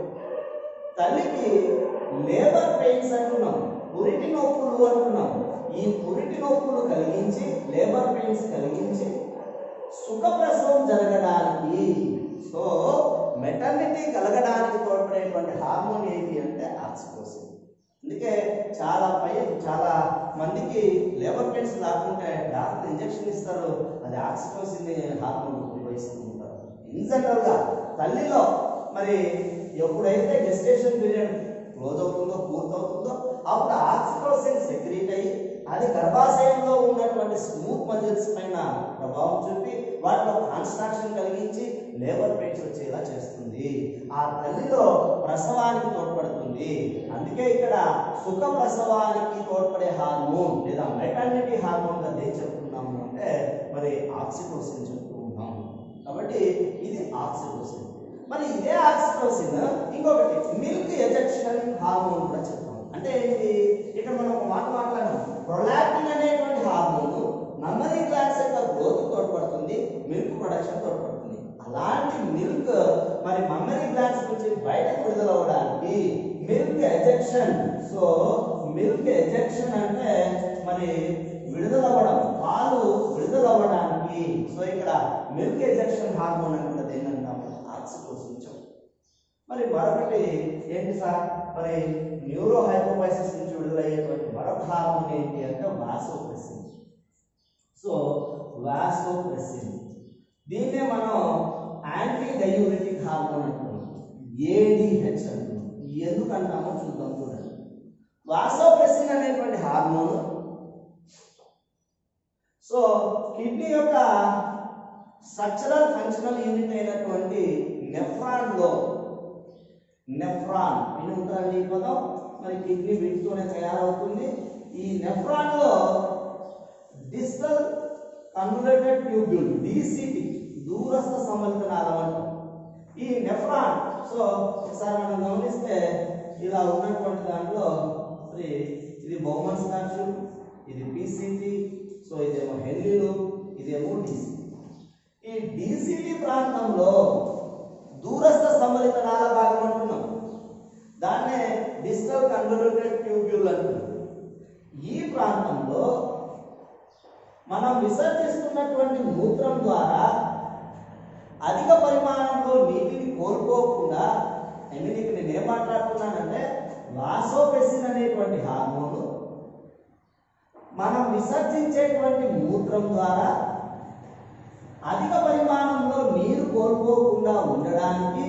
తల్లికి లేబర్ పెయిన్స్ అంటున్నాం పురిటి నొప్పులు అంటున్నాం ఈ పురిటి నొప్పులు కలిగించి లేబర్ పెయిన్స్ కలిగించి సుఖప్రసవం జరగడానికి సో మెటర్నిటీ కలగడానికి తోడ్పడేటువంటి హార్మోన్ ఏంటి అంటే ఆక్సిటోసిన్ అందుకే చాలా పై చాలా మందికి లేబర్ పెయిన్స్ రాకుంటే డాక్టర్ ఇంజెక్షన్ ఇస్తారు అది ఆక్సిటోసిన్ హార్మోన్ ఉపయోగిస్తూ ఉంటారు ఇన్ జనరల్ గా తల్లిలో మరి ఎప్పుడైతే గెస్టేషన్ పీరియడ్ క్లోజ్ అవుతుందో పూర్తవుతుందో అప్పుడు ఆక్సిటోసిన్ సెక్రీట్ అయ్యి అది గర్భాశయంలో ఉన్నటువంటి స్మూత్ మజిల్స్ పైన ప్రభావం చూపి వాటిలో కాన్స్ట్రాక్షన్ కలిగించి లేబర్ పెయిన్స్ వచ్చేలా చేస్తుంది ఆ తల్లిలో ప్రసవానికి తోడ్పడుతుంది అందుకే ఇక్కడ సుఖ ప్రసవానికి తోడ్పడే హార్మోన్ లేదా మెటర్నిటీ హార్మోన్ గా దేని చెప్తున్నాము అంటే మరి ఆక్సిటోసిన్ చెప్తూ ఉన్నాం కాబట్టి ఇది ఆక్సిటోసిన్ మరి ఇదే ఆక్సిటోసిన్ ఇంకొకటి మిల్క్ ఎజెక్షన్ హార్మోన్ కూడా చెప్తాం అంటే ఏంటి ఇక్కడ మనం ఒక మాట మాట్లాడాం ప్రొలాక్టిన్ అనేటువంటి హార్మోన్ మెమరీ గ్లాండ్స్ యొక్క గ్రోత్ తోడ్పడుతుంది మిల్క్ ప్రొడక్షన్ తోడ్పడుతుంది అలాంటి మిల్క్ మరి మెమరీ గ్లాండ్స్ నుంచి బయటకు విడుదల అవ్వడానికి milk ejection so milk ejection అంటే మరి విడుదల అవ్వడం పాలు విడుదల అవ్వడానికి సో ఇక్కడ మిల్క్ ఎజెక్షన్ హార్మోన్ అని కూడా దేని అంటాము ఆక్సిటోసిన్ చెప్తాం మరి మరొకటి ఏంటి సార్ మరి న్యూరో హైపోపైసిస్ నుంచి విడుదలయ్యేటువంటి మరొక హార్మోన్ ఏంటి అంటే వాసోప్రెసిన్ సో వాసోప్రెసిన్ దీన్నే మనం యాంటీ డయూరిటిక్ హార్మోన్ అంటున్నాం ఏడిహెచ్ అంటున్నాం ఎందుకు అంటామో చూద్దాం చూడండి వాసోప్రెసిన్ అనేటువంటి హార్మోన్ సో కిడ్నీ యొక్క స్ట్రక్చరల్ ఫంక్షనల్ యూనిట్ అయినటువంటి నెఫ్రాన్ లో నెఫ్రాన్ విని ఉంటారండి ఈ పదం మరి కిడ్నీ వీటితోనే తయారవుతుంది ఈ నెఫ్రాన్ లో డిజిటల్ కన్వర్టెడ్ ట్యూబ్యూల్ డిసిటి దూరస్థ సంబంధిత నాళం అంటాం ఈ నెఫ్రాన్ సో ఒకసారి మనం గమనిస్తే ఇలా ఉన్నటువంటి దాంట్లో మరి ఇది బహుమన్ స్టాచ్యూ ఇది పిసిటి సో ఇదేమో హెన్లీలు ఇదేమో డిసి ఈ డిసిటి ప్రాంతంలో దూరస్థ సంబలిత నాళ భాగం అంటున్నాం దాన్నే డిజిటల్ కన్వల్యూటెడ్ ట్యూబ్యూల్ అంటున్నాం ఈ ప్రాంతంలో మనం విసర్జిస్తున్నటువంటి మూత్రం ద్వారా అధిక పరిమాణంలో నీటిని కోల్పోకుండా ఐ మీన్ ఇక్కడ నేను ఏం మాట్లాడుతున్నానంటే వాసోపెసిన్ అనేటువంటి హార్మోన్ మనం విసర్జించేటువంటి మూత్రం ద్వారా అధిక పరిమాణంలో నీరు కోల్పోకుండా ఉండడానికి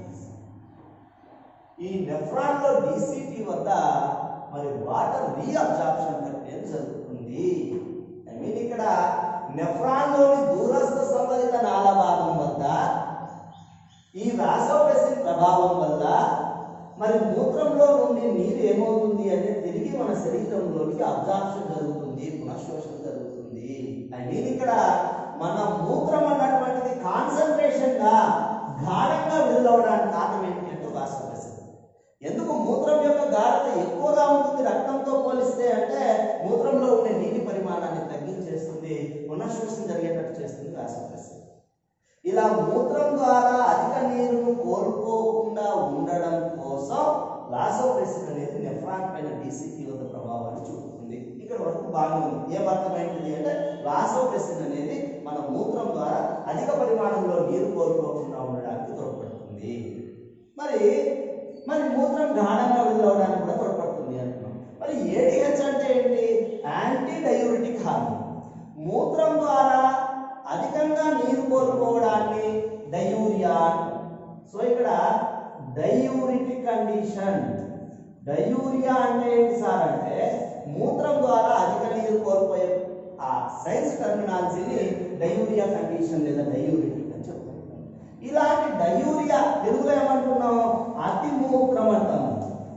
ఈ నెఫ్రాన్ లో డిసిటి వద్ద మరి వాటర్ రీఅబ్జార్ప్షన్ ప్రక్రియ జరుగుతుంది ఐ మీన్ ఇక్కడ నెఫ్రాన్ లోని దూరస్థ సంబంధిత నాళ భాగం వద్ద ఈ వాసోపెసిన్ ప్రభావం వల్ల మరి మూత్రంలో నుండి నీరు ఏమవుతుంది అంటే తిరిగి మన శరీరంలోనికి అబ్జార్ప్షన్ జరుగుతుంది పునఃశోషణ జరుగుతుంది ఐ మీన్ ఇక్కడ మన మూత్రం అన్నటువంటిది కాన్సన్ట్రేషన్ గా గాఢంగా విడుదలవడానికి కారణం ఏంటి అంటే వాసోపెసిన్ ఎందుకు మూత్రం యొక్క గాఢత ఎక్కువగా ఉంటుంది రక్తంతో పోలిస్తే అంటే మూత్రంలో ఉండే నీటి పరిమాణాన్ని తగ్గించేస్తుంది పునఃశోషణ జరిగేటట్టు చేస్తుంది వాసోపెసిన్ ఇలా మూత్రం ద్వారా అధిక నీరును కోల్పోకుండా ఉండడం కోసం లాసోప్రెసిన్ అనేది నెఫ్రాన్ పైన డీసీపీ వద్ద ప్రభావాన్ని చూపుతుంది ఇక్కడ వరకు బాగానే ఉంది ఏం అర్థమైంది అంటే లాసోప్రెసిన్ అనేది మన మూత్రం ద్వారా అధిక పరిమాణంలో నీరు కోల్పోకుండా ఉండడానికి తోడ్పడుతుంది మరి మరి మూత్రం గాఢంగా విడుదలవడానికి కూడా తోడ్పడుతుంది అంటున్నాం మరి ఏడిహెచ్ అంటే ఏంటి యాంటీ డయూరిటిక్ హార్మోన్ మూత్రం ద్వారా అధికంగా నీరు కోల్పోవడాన్ని డయూరియా అంటాం. సో ఇక్కడ డయూరిటిక్ కండిషన్ డయూరియా అంటే ఏంటి సార్ అంటే మూత్రం ద్వారా అధిక నీరు కోల్పోయే ఆ సైన్స్ టర్మినాలజీని డయూరియా కండిషన్ లేదా డయూరిటిక్ అని చెప్తాం ఇలాంటి డయూరియా తెలుగులో ఏమంటున్నాం అతి మూత్రం అంటాము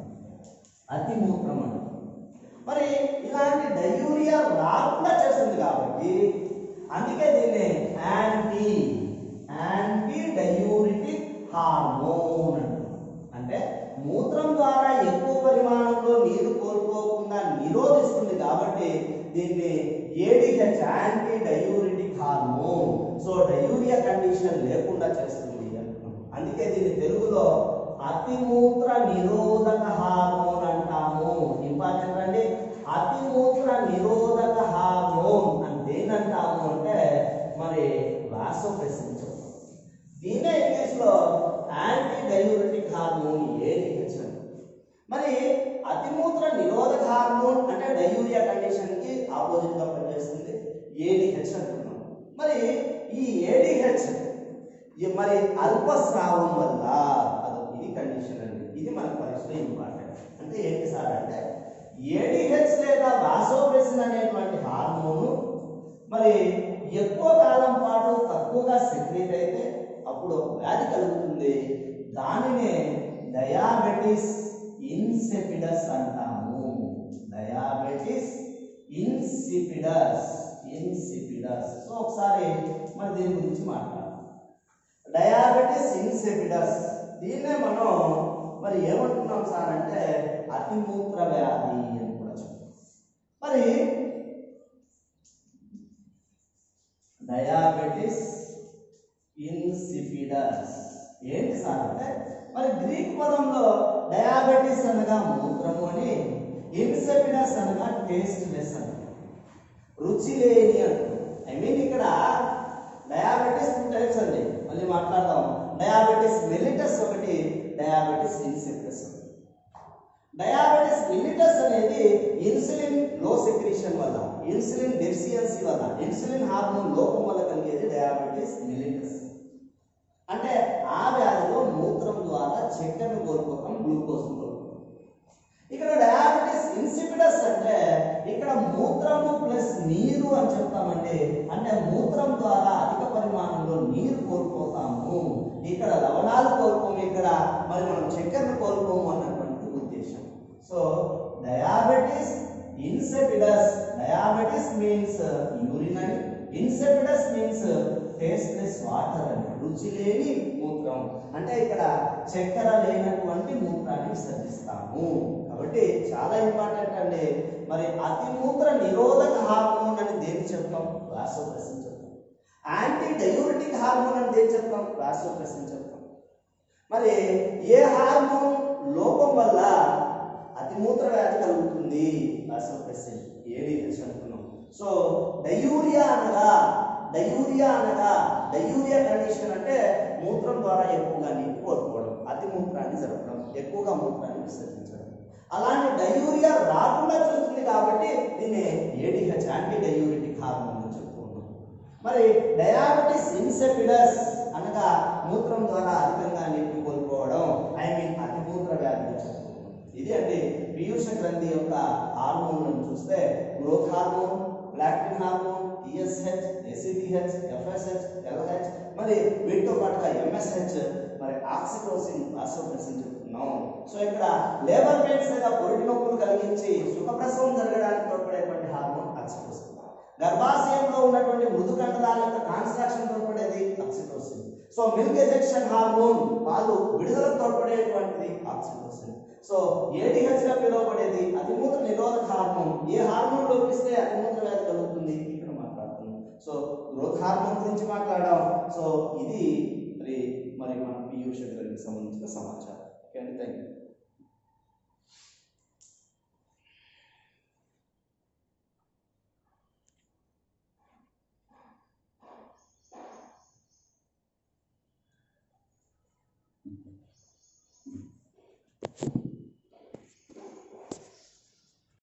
అతి మూత్రం అంటాం మరి ఇలాంటి డయూరియా రాకుండా చేస్తుంది కాబట్టి అందుకే దీన్ని యాంటీ యాంటీ డయూరిటిక్ హార్మోన్ అంటాం అంటే మూత్రం ద్వారా ఎక్కువ పరిమాణంలో నీరు కోల్పోకుండా నిరోధిస్తుంది కాబట్టి దీన్ని ADH anti diuretic hormone so diuresis condition లేకుండా చేస్తుంది అంటున్నాం అందుకే దీన్ని తెలుగులో అతిమూత్ర నిరోధక హార్మోన్ అంటాము ఇంపార్టెంట్ అండి అతిమూత్ర నిరోధక హార్మోన్ అని దేని అంటాము అంటే మరి వాసోప్రెసిన్ చెప్తాం దీనే ఇంగ్లీష్ లో యాంటీ డయూరిటిక్ హార్మోన్ ఏడిహెచ్ అంటాం మరి అతిమూత్ర నిరోధక హార్మోన్ అంటే డయూరియా కండిషన్ కి ఆపోజిట్ గా పనిచేస్తుంది ఏడిహెచ్ అంటున్నాం మరి ఈ ఏడిహెచ్ మరి అల్పస్రావం వల్ల అది ఇది కండిషన్ అండి ఇది మన పరీక్షలో ఇంపార్టెంట్ అంటే ఏంటి సార్ అంటే ఏడిహెచ్ లేదా వాసోప్రెసిన్ అనేటువంటి హార్మోన్ మరి ఎక్కువ కాలం పాటు తక్కువగా సెక్రీట్ అయితే అప్పుడు ఒక వ్యాధి కలుగుతుంది దానినే డయాబెటిస్ ఇన్సెపిడస్ అంటాము డయాబెటిస్ ఇన్సిపిడస్ ఇన్సిపిడస్ సో ఒకసారి మరి దీని గురించి మాట్లాడదాం డయాబెటిస్ ఇన్సెపిడస్ దీన్నే మనం మరి ఏమంటున్నాం సార్ అంటే అతిమూత్ర వ్యాధి అని కూడా చెప్తాం మరి డయాబెటిస్ ఇన్సిపిడస్ ఏంటి సార్ అంటే మరి గ్రీక్ పదంలో డయాబెటిస్ అనగా మూత్రము అని ఇన్సెపిడస్ అనగా టేస్ట్ లెస్ అని రుచి లేని ఐ మీన్ ఇక్కడ డయాబెటిస్ టూ టైప్స్ అండి మళ్ళీ మాట్లాడదాం డయాబెటిస్ మెలిటస్ ఒకటి డయాబెటిస్ ఇన్సిపిడస్ ఒకటి డయాబెటిస్ మిలిటస్ అనేది ఇన్సులిన్ లో సెక్రీషన్ వల్ల ఇన్సులిన్ డెఫిషియన్సీ వల్ల ఇన్సులిన్ హార్మోన్ లోపం వల్ల కలిగేది డయాబెటిస్ మిలిటస్ అంటే ఆ వ్యాధిలో మూత్రం ద్వారా చక్కెరను కోల్పోతాం గ్లూకోజ్ కోల్పోతాం ఇక్కడ డయాబెటిస్ ఇన్సిపిడస్ అంటే ఇక్కడ మూత్రము ప్లస్ నీరు అని చెప్తామండి అంటే మూత్రం ద్వారా అధిక పరిమాణంలో నీరు కోల్పోతాము ఇక్కడ లవణాలు కోల్పోము ఇక్కడ మరి మనం చక్కెరను కోల్పోము అన్నటువంటి ఉద్దేశం so diabetes insipidus diabetes means urine అని ఇన్సెపిడస్ మీన్స్ టేస్ట్లెస్ వాటర్ అని రుచి లేని మూత్రం అంటే ఇక్కడ చక్కెర లేనటువంటి మూత్రాన్ని విసర్జిస్తాము కాబట్టి చాలా ఇంపార్టెంట్ అండి మరి అతి మూత్ర నిరోధక హార్మోన్ అని దేని చెప్తాం వాసోప్రెసిన్ చెప్తాం యాంటీ డయూరిటిక్ హార్మోన్ అని దేని చెప్తాం వాసోప్రెసిన్ చెప్తాం మరి ఏ హార్మోన్ లోపం వల్ల అతిమూత్ర వ్యాధి కలుగుతుంది వాసోప్రెసిన్ ఏడిహెచ్ అంటున్నాం సో డయూరియా అనగా డయూరియా అనగా డయూరియా కండిషన్ అంటే మూత్రం ద్వారా ఎక్కువగా నీరు కోల్పోవడం అతి మూత్రాన్ని జరపడం ఎక్కువగా మూత్రాన్ని విసర్జించడం అలాంటి డయూరియా రాకుండా చూస్తుంది కాబట్టి దీన్ని ఏడిహెచ్ యాంటీ డయూరిటిక్ హార్మోన్ అని చెప్తూ ఉన్నాం మరి డయాబెటిస్ ఇన్సెపిడస్ అనగా మూత్రం ద్వారా అధికంగా నీటిని కోల్పోవడం ఐ మీన్ అతిమూత్ర వ్యాధి అని చెప్తున్నాం ఇది అంటే పీయూష గ్రంథి యొక్క హార్మోన్లను చూస్తే growth hormone prolactin hormone TSH ACTH FSH LH మరి వీటితో పాటుగా ఎంఎస్హెచ్ మరి ఆక్సిటోసిన్ ఆసోప్రెసిన్ చెప్తున్నాం సో ఇక్కడ లేబర్ పెయిన్స్ లేదా పొరిటి నొప్పులు కలిగించి సుఖప్రసవం జరగడానికి తోడ్పడేటువంటి హార్మోన్ ఆక్సిటోసిన్ గర్భాశయంలో ఉన్నటువంటి మృదు కండరాల యొక్క కాన్స్ట్రాక్షన్ తోడ్పడేది oxytocin so milk ejection hormone పాలు విడుదలకు తోడ్పడేటువంటిది ఆక్సిటోసిన్ సో ఏడిహెచ్ గా పిలువబడేది అతిమూత్ర నిరోధక హార్మోన్ ఏ హార్మోన్ లోపిస్తే అతిమూత్ర వ్యాధి కలుగుతుంది ఇక్కడ మాట్లాడుతున్నాం సో గ్రోత్ హార్మోన్ గురించి మాట్లాడాం సో ఇది మరి మరి మన పియూష గారికి సంబంధించిన సమాచారం ఓకే అండి థ్యాంక్ యూ